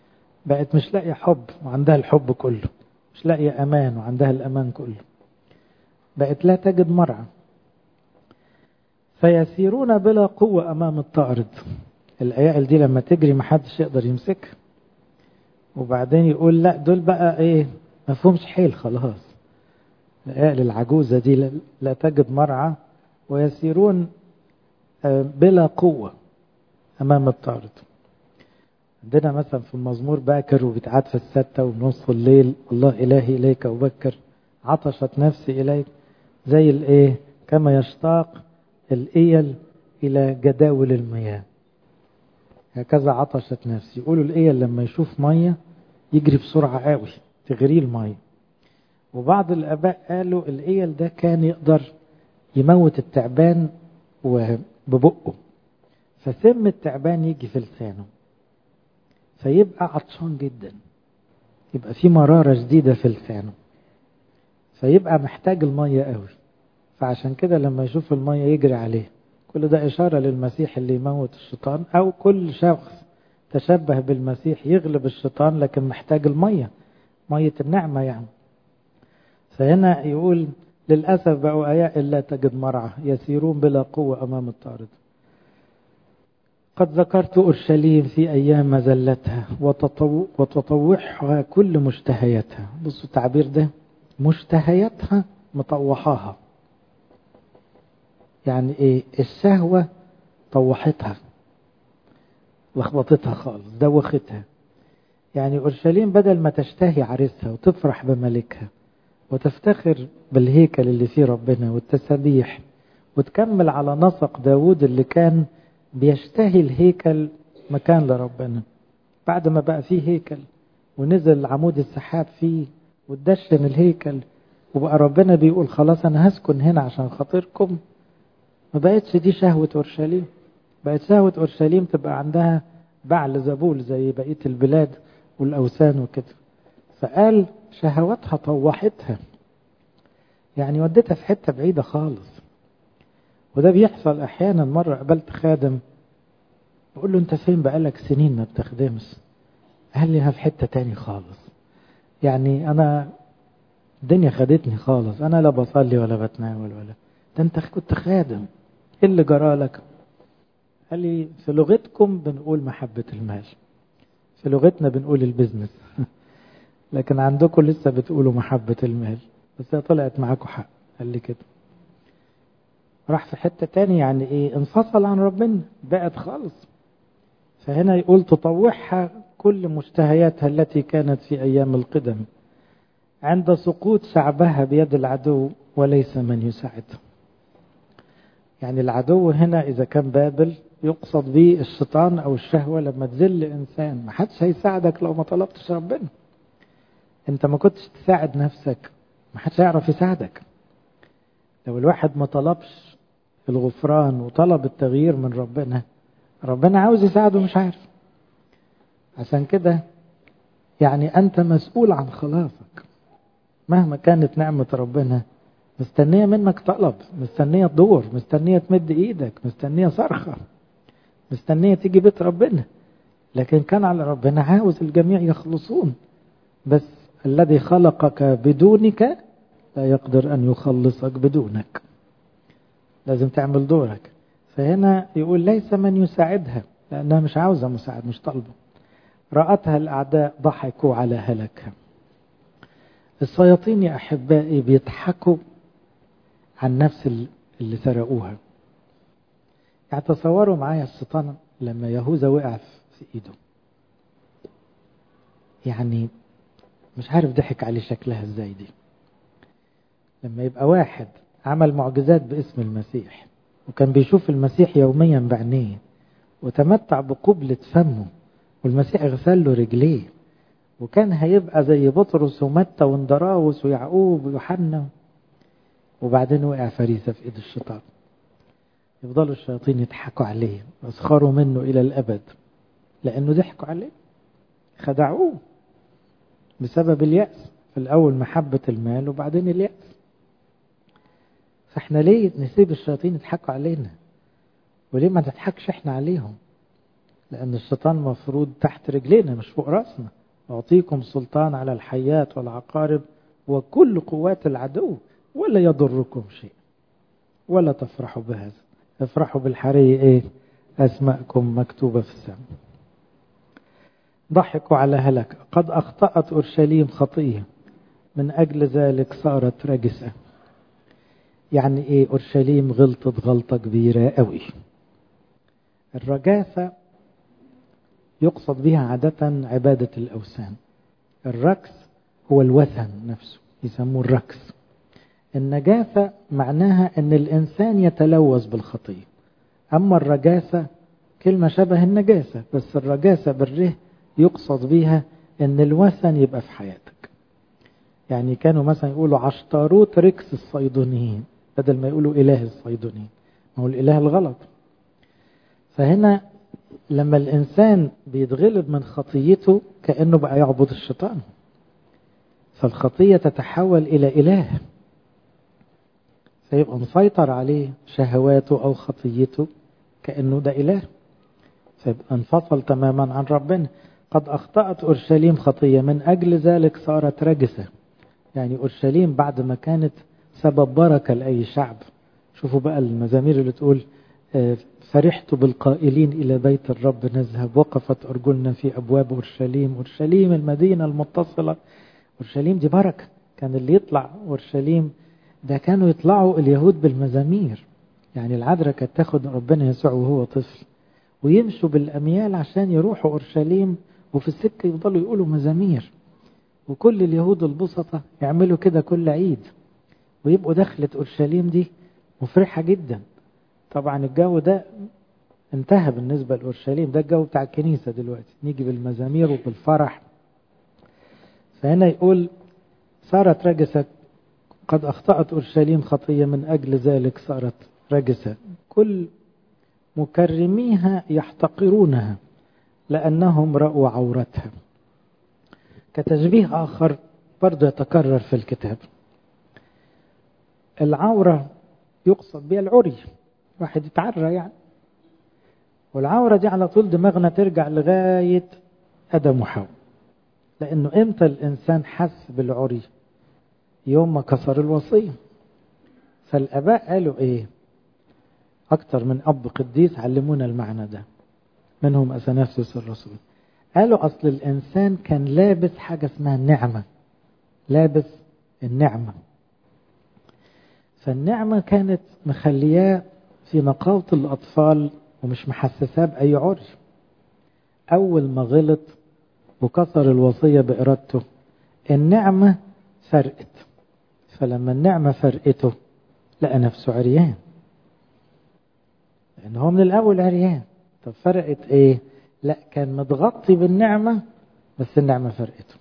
بقت مش لاقية حب وعندها الحب كله مش لاقية أمان وعندها الأمان كله بقت لا تجد مرعى فيسيرون بلا قوة أمام الطارد الأيائل دي لما تجري محدش يقدر يمسكها وبعدين يقول لا دول بقى ايه مفهومش حيل خلاص الأيائل العجوزة دي لا تجد مرعى ويسيرون بلا قوة أمام الطارد عندنا مثلا في المزمور باكر وبتعاد في الستة ونص الليل الله إلهي إليك أبكر عطشت نفسي إليك زي الإيه كما يشتاق الإيل إلى جداول المياه هكذا عطشت نفسي يقولوا الإيل لما يشوف مية يجري بسرعة قوي تغريه المية وبعض الآباء قالوا الإيل ده كان يقدر يموت التعبان وببقه فسم التعبان يجي في لسانه فيبقى عطشان جدا يبقى في مرارة شديدة في لسانه فيبقى محتاج المية قوي فعشان كده لما يشوف المية يجري عليه كل ده إشارة للمسيح اللي يموت الشيطان أو كل شخص تشبه بالمسيح يغلب الشيطان لكن محتاج المية مية النعمة يعني فهنا يقول للأسف بقوا أياء لا تجد مرعى يسيرون بلا قوة أمام الطارد قد ذكرت أورشليم في أيام مزلتها وتطو... وتطوعها كل مشتهياتها بصوا التعبير ده مشتهياتها مطوحاها يعني ايه الشهوة طوحتها لخبطتها خالص دوختها يعني أورشليم بدل ما تشتهي عريسها وتفرح بملكها وتفتخر بالهيكل اللي فيه ربنا والتسابيح وتكمل على نسق داود اللي كان بيشتهي الهيكل مكان لربنا بعد ما بقى فيه هيكل ونزل عمود السحاب فيه وتدشن الهيكل وبقى ربنا بيقول خلاص انا هسكن هنا عشان خاطركم ما بقتش دي شهوة اورشليم بقت شهوة اورشليم تبقى عندها بعل زبول زي بقية البلاد والاوثان وكده فقال شهواتها طوحتها يعني ودتها في حتة بعيدة خالص وده بيحصل احيانا مرة قابلت خادم بقول له انت فين بقالك سنين ما بتخدمش قال لي في حتة تاني خالص يعني انا الدنيا خدتني خالص انا لا بصلي ولا بتناول ولا ده انت كنت خادم ايه اللي جرالك قال لي في لغتكم بنقول محبة المال في لغتنا بنقول البزنس لكن عندكم لسه بتقولوا محبة المال بس هي طلعت معاكم حق قال لي كده راح في حتة تاني يعني ايه انفصل عن ربنا بقت خالص فهنا يقول تطوعها كل مشتهياتها التي كانت في أيام القدم عند سقوط شعبها بيد العدو وليس من يساعدها يعني العدو هنا إذا كان بابل يقصد به الشيطان أو الشهوة لما تذل إنسان ما حدش هيساعدك لو ما طلبتش ربنا أنت ما كنتش تساعد نفسك ما حدش هيعرف يساعدك لو الواحد ما طلبش الغفران وطلب التغيير من ربنا ربنا عاوز يساعده مش عارف عشان كده يعني أنت مسؤول عن خلاصك مهما كانت نعمة ربنا مستنية منك طلب مستنية تدور مستنية تمد ايدك مستنية صرخة مستنية تيجي بيت ربنا لكن كان على ربنا عاوز الجميع يخلصون بس الذي خلقك بدونك لا يقدر أن يخلصك بدونك لازم تعمل دورك فهنا يقول ليس من يساعدها لأنها مش عاوزة مساعد مش طالبة رأتها الأعداء ضحكوا على هلكها الشياطين يا أحبائي بيضحكوا عن نفس اللي سرقوها يعني تصوروا معايا الشيطان لما يهوذا وقع في ايده يعني مش عارف ضحك عليه شكلها ازاي دي لما يبقى واحد عمل معجزات باسم المسيح وكان بيشوف المسيح يوميا بعينيه وتمتع بقبلة فمه والمسيح غسل له رجليه وكان هيبقى زي بطرس ومتى واندراوس ويعقوب ويوحنا وبعدين وقع فريسة في ايد الشيطان يفضلوا الشياطين يضحكوا عليه ويسخروا منه الى الابد لانه ضحكوا عليه خدعوه بسبب اليأس في الاول محبة المال وبعدين اليأس فاحنا ليه نسيب الشياطين يضحكوا علينا وليه ما نضحكش احنا عليهم لان الشيطان مفروض تحت رجلينا مش فوق راسنا أعطيكم سلطان على الحيات والعقارب وكل قوات العدو ولا يضركم شيء ولا تفرحوا بهذا افرحوا بالحري ايه اسماءكم مكتوبة في السماء ضحكوا على هلك قد اخطأت اورشليم خطية من اجل ذلك صارت رجسة يعني ايه اورشليم غلطت غلطة كبيرة قوي الرجاسة يقصد بها عادة عبادة الأوثان الركس هو الوثن نفسه يسموه الركس النجاسة معناها أن الإنسان يتلوث بالخطية أما الرجاسة كلمة شبه النجاسة بس الرجاسة بالره يقصد بها أن الوثن يبقى في حياتك يعني كانوا مثلا يقولوا عشتاروت ركس الصيدونيين بدل ما يقولوا إله الصيدونيين ما هو الإله الغلط فهنا لما الإنسان بيتغلب من خطيته كأنه بقى يعبد الشيطان فالخطية تتحول إلى إله فيبقى مسيطر عليه شهواته أو خطيته كأنه ده إله فيبقى انفصل تماما عن ربنا قد أخطأت أورشليم خطية من أجل ذلك صارت رجسة يعني أورشليم بعد ما كانت سبب بركة لأي شعب شوفوا بقى المزامير اللي تقول فرحت بالقائلين إلى بيت الرب نذهب وقفت أرجلنا في أبواب أورشليم أورشليم المدينة المتصلة أورشليم دي بركة كان اللي يطلع أورشليم ده كانوا يطلعوا اليهود بالمزامير يعني العذراء كانت تاخد ربنا يسوع وهو طفل ويمشوا بالأميال عشان يروحوا أورشليم وفي السكة يفضلوا يقولوا مزامير وكل اليهود البسطة يعملوا كده كل عيد ويبقوا دخلت أورشليم دي مفرحة جدا طبعا الجو ده انتهى بالنسبة لأورشليم ده الجو بتاع الكنيسة دلوقتي نيجي بالمزامير وبالفرح فهنا يقول صارت رجسة قد أخطأت أورشليم خطية من أجل ذلك صارت رجسة كل مكرميها يحتقرونها لأنهم رأوا عورتها كتشبيه آخر برضه يتكرر في الكتاب العورة يقصد بها العري واحد يتعرى يعني والعورة دي على طول دماغنا ترجع لغاية آدم وحواء لأنه إمتى الإنسان حس بالعري يوم ما كسر الوصية فالآباء قالوا إيه أكتر من أب قديس علمونا المعنى ده منهم أثنافسس الرسول قالوا أصل الإنسان كان لابس حاجة اسمها النعمة لابس النعمة فالنعمة كانت مخلياه في نقاوة الأطفال ومش محسساه بأي عري أول ما غلط وكسر الوصية بإرادته النعمة فرقت فلما النعمة فرقته لقى نفسه عريان لأن هو من الأول عريان طب فرقت إيه لا كان متغطي بالنعمة بس النعمة فرقته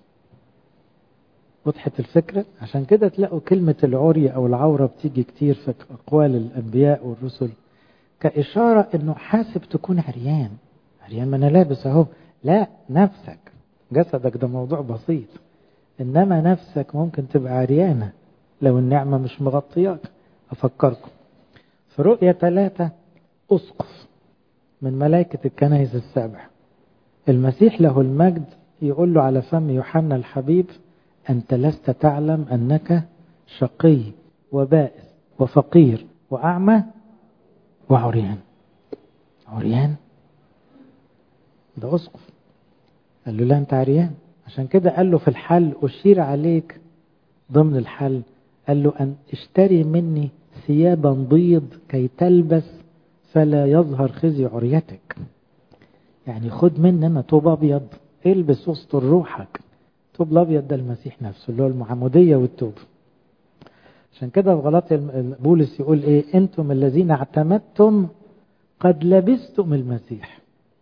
وضحت الفكرة عشان كده تلاقوا كلمة العري أو العورة بتيجي كتير في أقوال الأنبياء والرسل كإشارة إنه حاسب تكون عريان عريان ما أنا لابس أهو لا نفسك جسدك ده موضوع بسيط إنما نفسك ممكن تبقى عريانة لو النعمة مش مغطياك أفكركم في رؤية ثلاثة أسقف من ملائكة الكنائس السبع المسيح له المجد يقول له على فم يوحنا الحبيب أنت لست تعلم أنك شقي وبائس وفقير وأعمى وعريان عريان ده أسقف قال له لا أنت عريان عشان كده قال له في الحل أشير عليك ضمن الحل قال له أن اشتري مني ثيابا بيض كي تلبس فلا يظهر خزي عريتك يعني خد مني أنا توب أبيض البس وسط روحك الثوب الابيض ده المسيح نفسه اللي هو المعموديه والتوب عشان كده في غلطي بولس يقول ايه انتم الذين اعتمدتم قد لبستم المسيح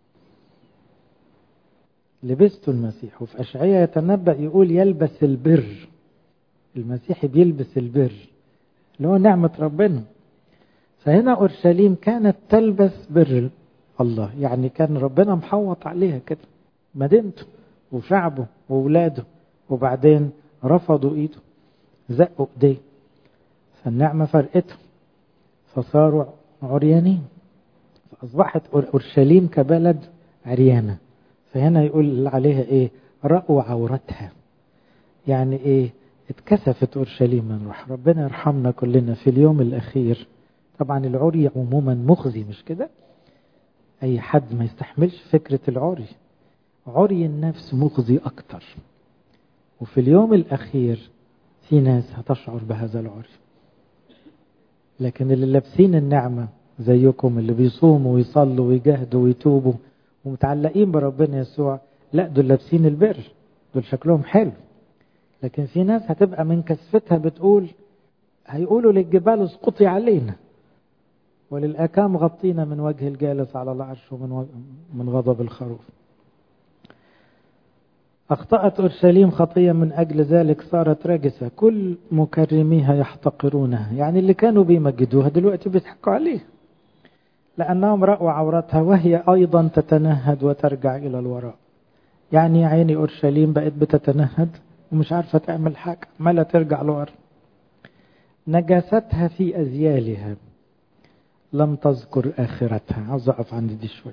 لبستوا المسيح وفي اشعياء يتنبأ يقول يلبس البر المسيح بيلبس البر اللي هو نعمة ربنا فهنا أورشليم كانت تلبس بر الله يعني كان ربنا محوط عليها كده مدينته وشعبه وولاده وبعدين رفضوا ايده زقوا ايديه فالنعمة فرقتهم فصاروا عريانين فأصبحت أورشليم كبلد عريانة فهنا يقول عليها ايه رأوا عورتها يعني ايه اتكسفت أورشليم من روح ربنا يرحمنا كلنا في اليوم الأخير طبعا العري عموما مخزي مش كده أي حد ما يستحملش فكرة العري عري النفس مخزي أكتر وفي اليوم الأخير في ناس هتشعر بهذا العري لكن اللي لابسين النعمة زيكم اللي بيصوموا ويصلوا ويجاهدوا ويتوبوا ومتعلقين بربنا يسوع لا دول لابسين البر دول شكلهم حلو لكن في ناس هتبقى من كسفتها بتقول هيقولوا للجبال اسقطي علينا وللأكام غطينا من وجه الجالس على العرش ومن من غضب الخروف أخطأت أورشليم خطية من أجل ذلك صارت راجسة كل مكرميها يحتقرونها يعني اللي كانوا بيمجدوها دلوقتي بيضحكوا عليها لأنهم رأوا عورتها وهي أيضا تتنهد وترجع إلى الوراء يعني يا عيني أورشليم بقت بتتنهد ومش عارفة تعمل حاجة عمالة ترجع لورا نجاستها في أزيالها لم تذكر آخرتها عاوز أقف عند دي شوية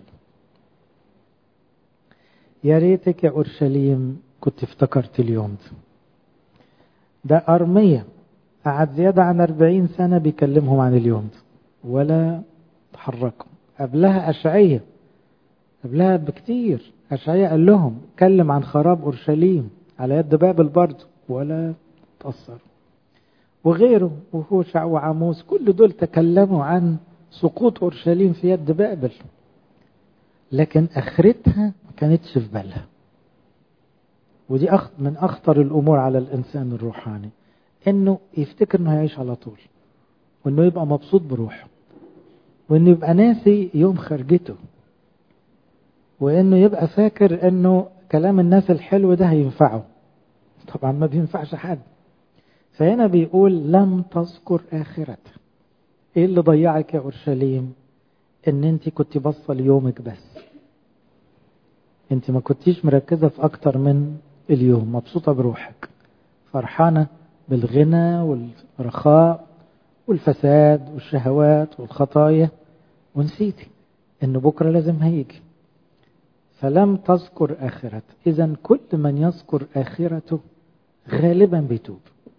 يا ريتك يا أورشليم كنت افتكرت اليوم ده ده أرمية قعد زيادة عن أربعين سنة بيكلمهم عن اليوم ده ولا تحركوا قبلها أشعية قبلها بكتير أشعية قال لهم كلم عن خراب أورشليم على يد بابل برضه ولا تأثر وغيره وهوشع وعاموس كل دول تكلموا عن سقوط أورشليم في يد بابل لكن آخرتها ما كانتش في بالها ودي من أخطر الأمور على الإنسان الروحاني إنه يفتكر إنه هيعيش على طول وإنه يبقى مبسوط بروحه وإنه يبقى ناسي يوم خرجته وإنه يبقى فاكر إنه كلام الناس الحلو ده هينفعه طبعا ما بينفعش حد فهنا بيقول لم تذكر آخرتها ايه اللي ضيعك يا اورشليم ان انت كنت باصه ليومك بس انت ما كنتيش مركزه في اكتر من اليوم مبسوطه بروحك فرحانه بالغنى والرخاء والفساد والشهوات والخطايا ونسيتي ان بكره لازم هيجي فلم تذكر اخرته اذا كل من يذكر اخرته غالبا بيتوب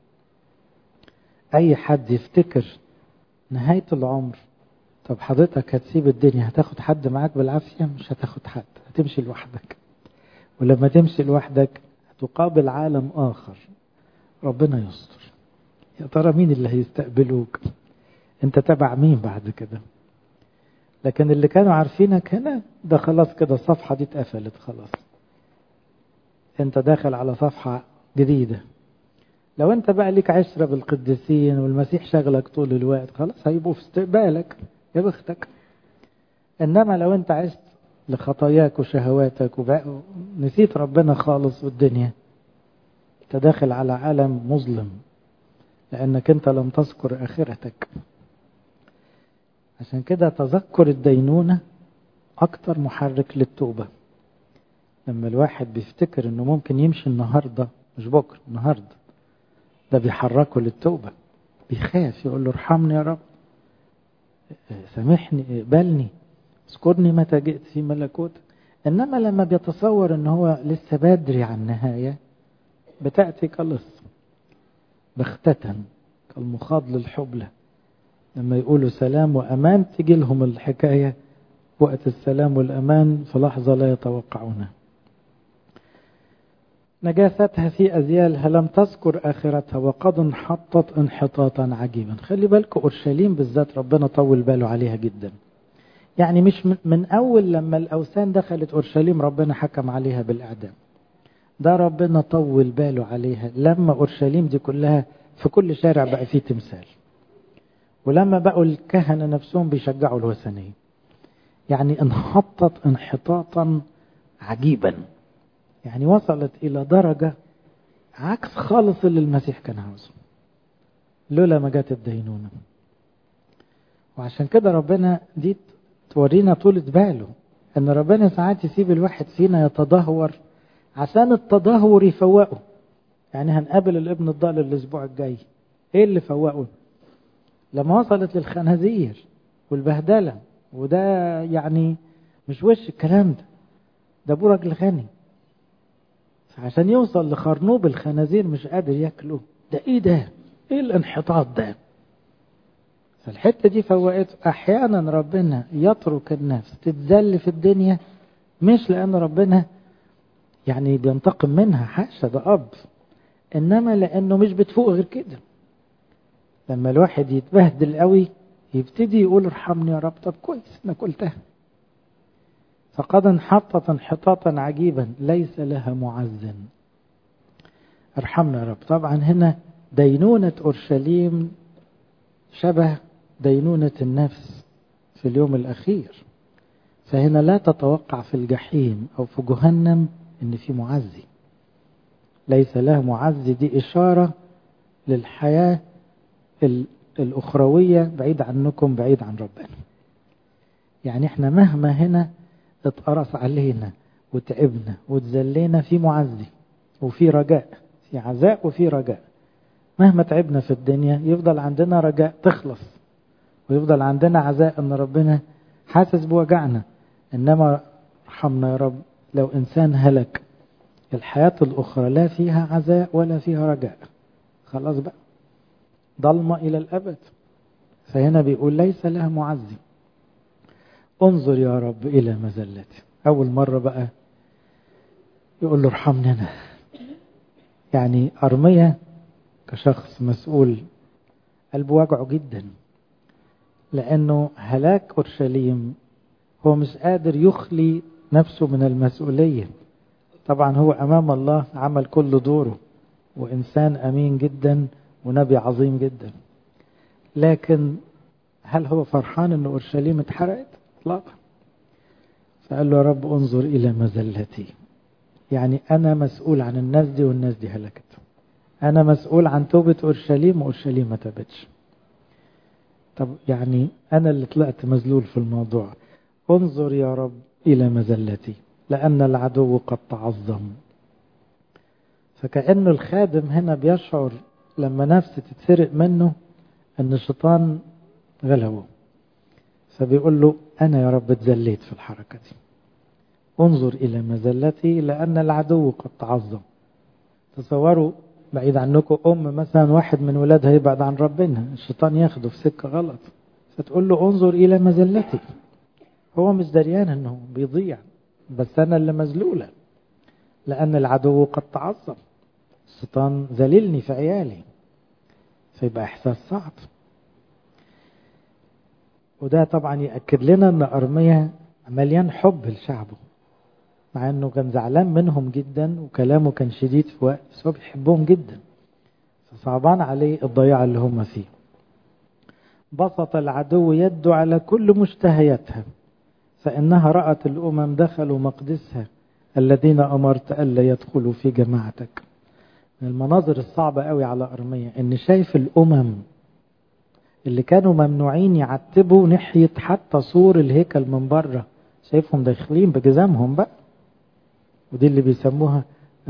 اي حد يفتكر نهاية العمر طب حضرتك هتسيب الدنيا هتاخد حد معاك بالعافية مش هتاخد حد هتمشي لوحدك ولما تمشي لوحدك هتقابل عالم آخر ربنا يستر يا ترى مين اللي هيستقبلوك انت تبع مين بعد كده لكن اللي كانوا عارفينك هنا ده خلاص كده الصفحة دي اتقفلت خلاص انت داخل على صفحة جديدة لو انت بقى ليك عشرة بالقديسين والمسيح شغلك طول الوقت خلاص هيبقوا في استقبالك يا بختك انما لو انت عشت لخطاياك وشهواتك ونسيت ربنا خالص والدنيا انت داخل على عالم مظلم لانك انت لم تذكر اخرتك عشان كده تذكر الدينونة اكتر محرك للتوبة لما الواحد بيفتكر انه ممكن يمشي النهاردة مش بكرة النهاردة ده بيحركه للتوبة بيخاف يقول له ارحمني يا رب سامحني اقبلني اذكرني متى جئت في ملكوتك انما لما بيتصور ان هو لسه بدري عن النهاية بتأتي كلص بختة كالمخاض للحبلة لما يقولوا سلام وأمان تجي لهم الحكاية وقت السلام والأمان في لحظة لا يتوقعونها نجاستها في أزيالها لم تذكر آخرتها وقد انحطت انحطاطا عجيبا خلي بالكم أورشليم بالذات ربنا طول باله عليها جدا يعني مش من أول لما الأوثان دخلت أورشليم ربنا حكم عليها بالإعدام ده ربنا طول باله عليها لما أورشليم دي كلها في كل شارع بقى فيه تمثال ولما بقوا الكهنة نفسهم بيشجعوا الوثنية يعني انحطت انحطاطا عجيبا يعني وصلت إلى درجة عكس خالص اللي المسيح كان عاوزه لولا ما جت الدينونة وعشان كده ربنا دي تورينا طولة باله ان ربنا ساعات يسيب الواحد فينا يتدهور عشان التدهور يفوقه يعني هنقابل الابن الضال الاسبوع الجاي ايه اللي فوقه لما وصلت للخنازير والبهدلة وده يعني مش وش الكلام ده ده ابو راجل غني عشان يوصل لخرنوب الخنازير مش قادر ياكله ده ايه ده ايه الانحطاط ده فالحتة دي فوقته احيانا ربنا يترك النفس تتذل في الدنيا مش لان ربنا يعني بينتقم منها حاشا ده اب انما لانه مش بتفوق غير كده لما الواحد يتبهدل قوي يبتدي يقول ارحمني يا رب طب كويس انا قلتها فقد انحطت انحطاطا عجيبا ليس لها معزن ارحمنا يا رب طبعا هنا دينونة أورشليم شبه دينونة النفس في اليوم الأخير فهنا لا تتوقع في الجحيم أو في جهنم إن في معزي ليس له معزي دي إشارة للحياة الأخروية بعيد عنكم بعيد عن ربنا يعني احنا مهما هنا اتقرص علينا وتعبنا وتزلينا في معزي وفي رجاء في عزاء وفي رجاء مهما تعبنا في الدنيا يفضل عندنا رجاء تخلص ويفضل عندنا عزاء ان ربنا حاسس بوجعنا انما ارحمنا يا رب لو انسان هلك الحياة الاخرى لا فيها عزاء ولا فيها رجاء خلاص بقى ضلمة الى الابد فهنا بيقول ليس لها معزي انظر يا رب الى مزلتي اول مرة بقى يقول له ارحمني انا يعني ارمية كشخص مسؤول قلبه وجعه جدا لأنه هلاك أورشليم هو مش قادر يخلي نفسه من المسؤولية طبعا هو أمام الله عمل كل دوره وإنسان أمين جدا ونبي عظيم جدا لكن هل هو فرحان أن أورشليم اتحرقت؟ اطلاقا فقال له يا رب انظر إلى مزلتي يعني أنا مسؤول عن الناس دي والناس دي هلكت أنا مسؤول عن توبة أورشليم وأورشليم ما تابتش طب يعني أنا اللي طلعت مذلول في الموضوع انظر يا رب إلى مزلتي لأن العدو قد تعظم فكأنه الخادم هنا بيشعر لما نفسه تتسرق منه أن الشيطان غلبه فبيقول له أنا يا رب اتذليت في الحركة دي انظر إلى مزلتي لأن العدو قد تعظم تصوروا بعيد عنكم أم مثلا واحد من ولادها يبعد عن ربنا الشيطان ياخده في سكة غلط فتقول له انظر إلى مزلتي هو مش دريان انه بيضيع بس أنا اللي مذلولة لأن العدو قد تعظم الشيطان ذللني في عيالي فيبقى إحساس صعب وده طبعا يأكد لنا أن أرميا مليان حب لشعبه مع أنه كان زعلان منهم جدا وكلامه كان شديد في وقت بس هو بيحبهم جدا فصعبان عليه الضياع اللي هم فيه بسط العدو يده على كل مشتهياتها فإنها رأت الأمم دخلوا مقدسها الذين أمرت ألا يدخلوا في جماعتك من المناظر الصعبة قوي على أرمية إن شايف الأمم اللي كانوا ممنوعين يعتبوا ناحية حتى سور الهيكل من بره شايفهم داخلين بجزامهم بقى ودي اللي بيسموها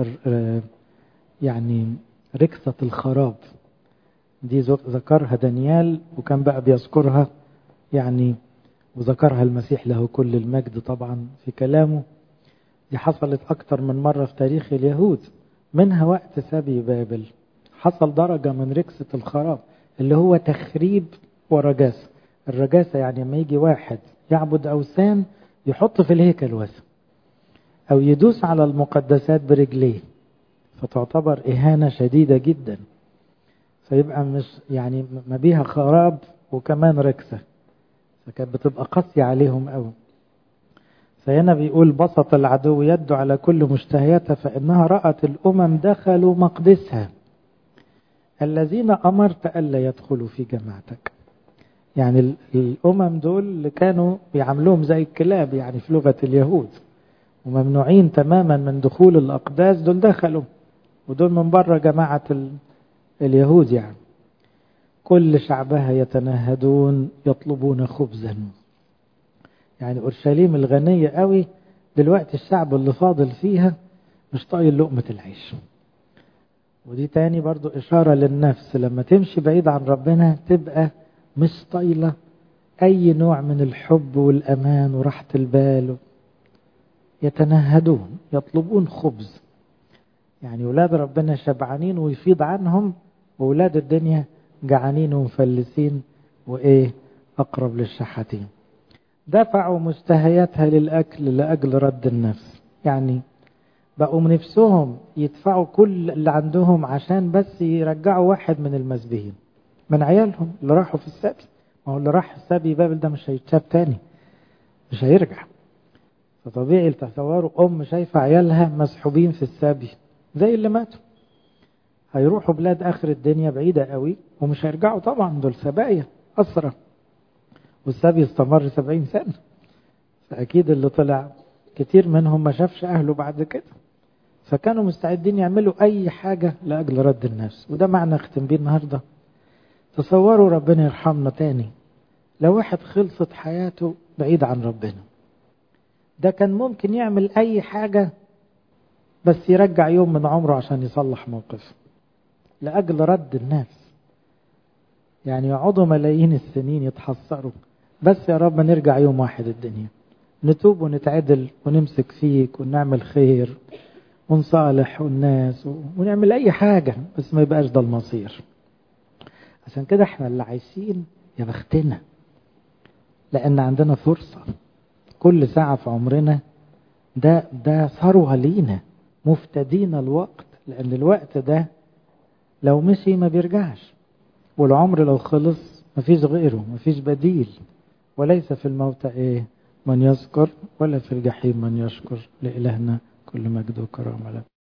يعني ركسة الخراب دي ذكرها دانيال وكان بقى بيذكرها يعني وذكرها المسيح له كل المجد طبعا في كلامه دي حصلت أكتر من مرة في تاريخ اليهود منها وقت سبي بابل حصل درجة من ركسة الخراب اللي هو تخريب ورجاسة الرجاسة يعني لما يجي واحد يعبد أوثان يحط في الهيكل وثن أو يدوس على المقدسات برجليه فتعتبر إهانة شديدة جدا فيبقى مش يعني ما بيها خراب وكمان ركسة فكانت بتبقى قاسية عليهم قوي فهنا بيقول بسط العدو يده على كل مشتهياتها فإنها رأت الأمم دخلوا مقدسها الذين أمرت ألا يدخلوا في جماعتك يعني الأمم دول اللي كانوا بيعاملوهم زي الكلاب يعني في لغة اليهود وممنوعين تماما من دخول الأقداس دول دخلوا ودول من بره جماعة اليهود يعني كل شعبها يتنهدون يطلبون خبزا يعني أورشليم الغنية قوي دلوقتي الشعب اللي فاضل فيها مش طايل لقمة العيش ودي تاني برضو إشارة للنفس لما تمشي بعيد عن ربنا تبقى مش طايلة أي نوع من الحب والأمان وراحة البال يتنهدون يطلبون خبز يعني ولاد ربنا شبعانين ويفيض عنهم وولاد الدنيا جعانين ومفلسين وإيه أقرب للشحاتين دفعوا مشتهياتها للأكل لأجل رد النفس يعني بقوا من نفسهم يدفعوا كل اللي عندهم عشان بس يرجعوا واحد من المسبيين من عيالهم اللي راحوا في السبي ما هو اللي راح السبي بابل ده مش هيتشاب تاني مش هيرجع فطبيعي تصوروا أم شايفة عيالها مسحوبين في السبي زي اللي ماتوا هيروحوا بلاد آخر الدنيا بعيدة قوي ومش هيرجعوا طبعا دول سبايا أسرى والسبي استمر سبعين سنة فأكيد اللي طلع كتير منهم ما شافش أهله بعد كده فكانوا مستعدين يعملوا أي حاجة لأجل رد النفس وده معنى اختم بيه النهاردة تصوروا ربنا يرحمنا تاني لو واحد خلصت حياته بعيد عن ربنا ده كان ممكن يعمل أي حاجة بس يرجع يوم من عمره عشان يصلح موقفه لأجل رد النفس يعني يقعدوا ملايين السنين يتحسروا بس يا رب نرجع يوم واحد الدنيا نتوب ونتعدل ونمسك فيك ونعمل خير ونصالح الناس ونعمل أي حاجة بس ما يبقاش ده المصير عشان كده احنا اللي عايشين يا بختنا لأن عندنا فرصة كل ساعة في عمرنا ده ده ثروة لينا مفتدين الوقت لأن الوقت ده لو مشي ما بيرجعش والعمر لو خلص مفيش غيره مفيش بديل وليس في الموت ايه من يذكر ولا في الجحيم من يشكر لإلهنا كل مجد وكرامة له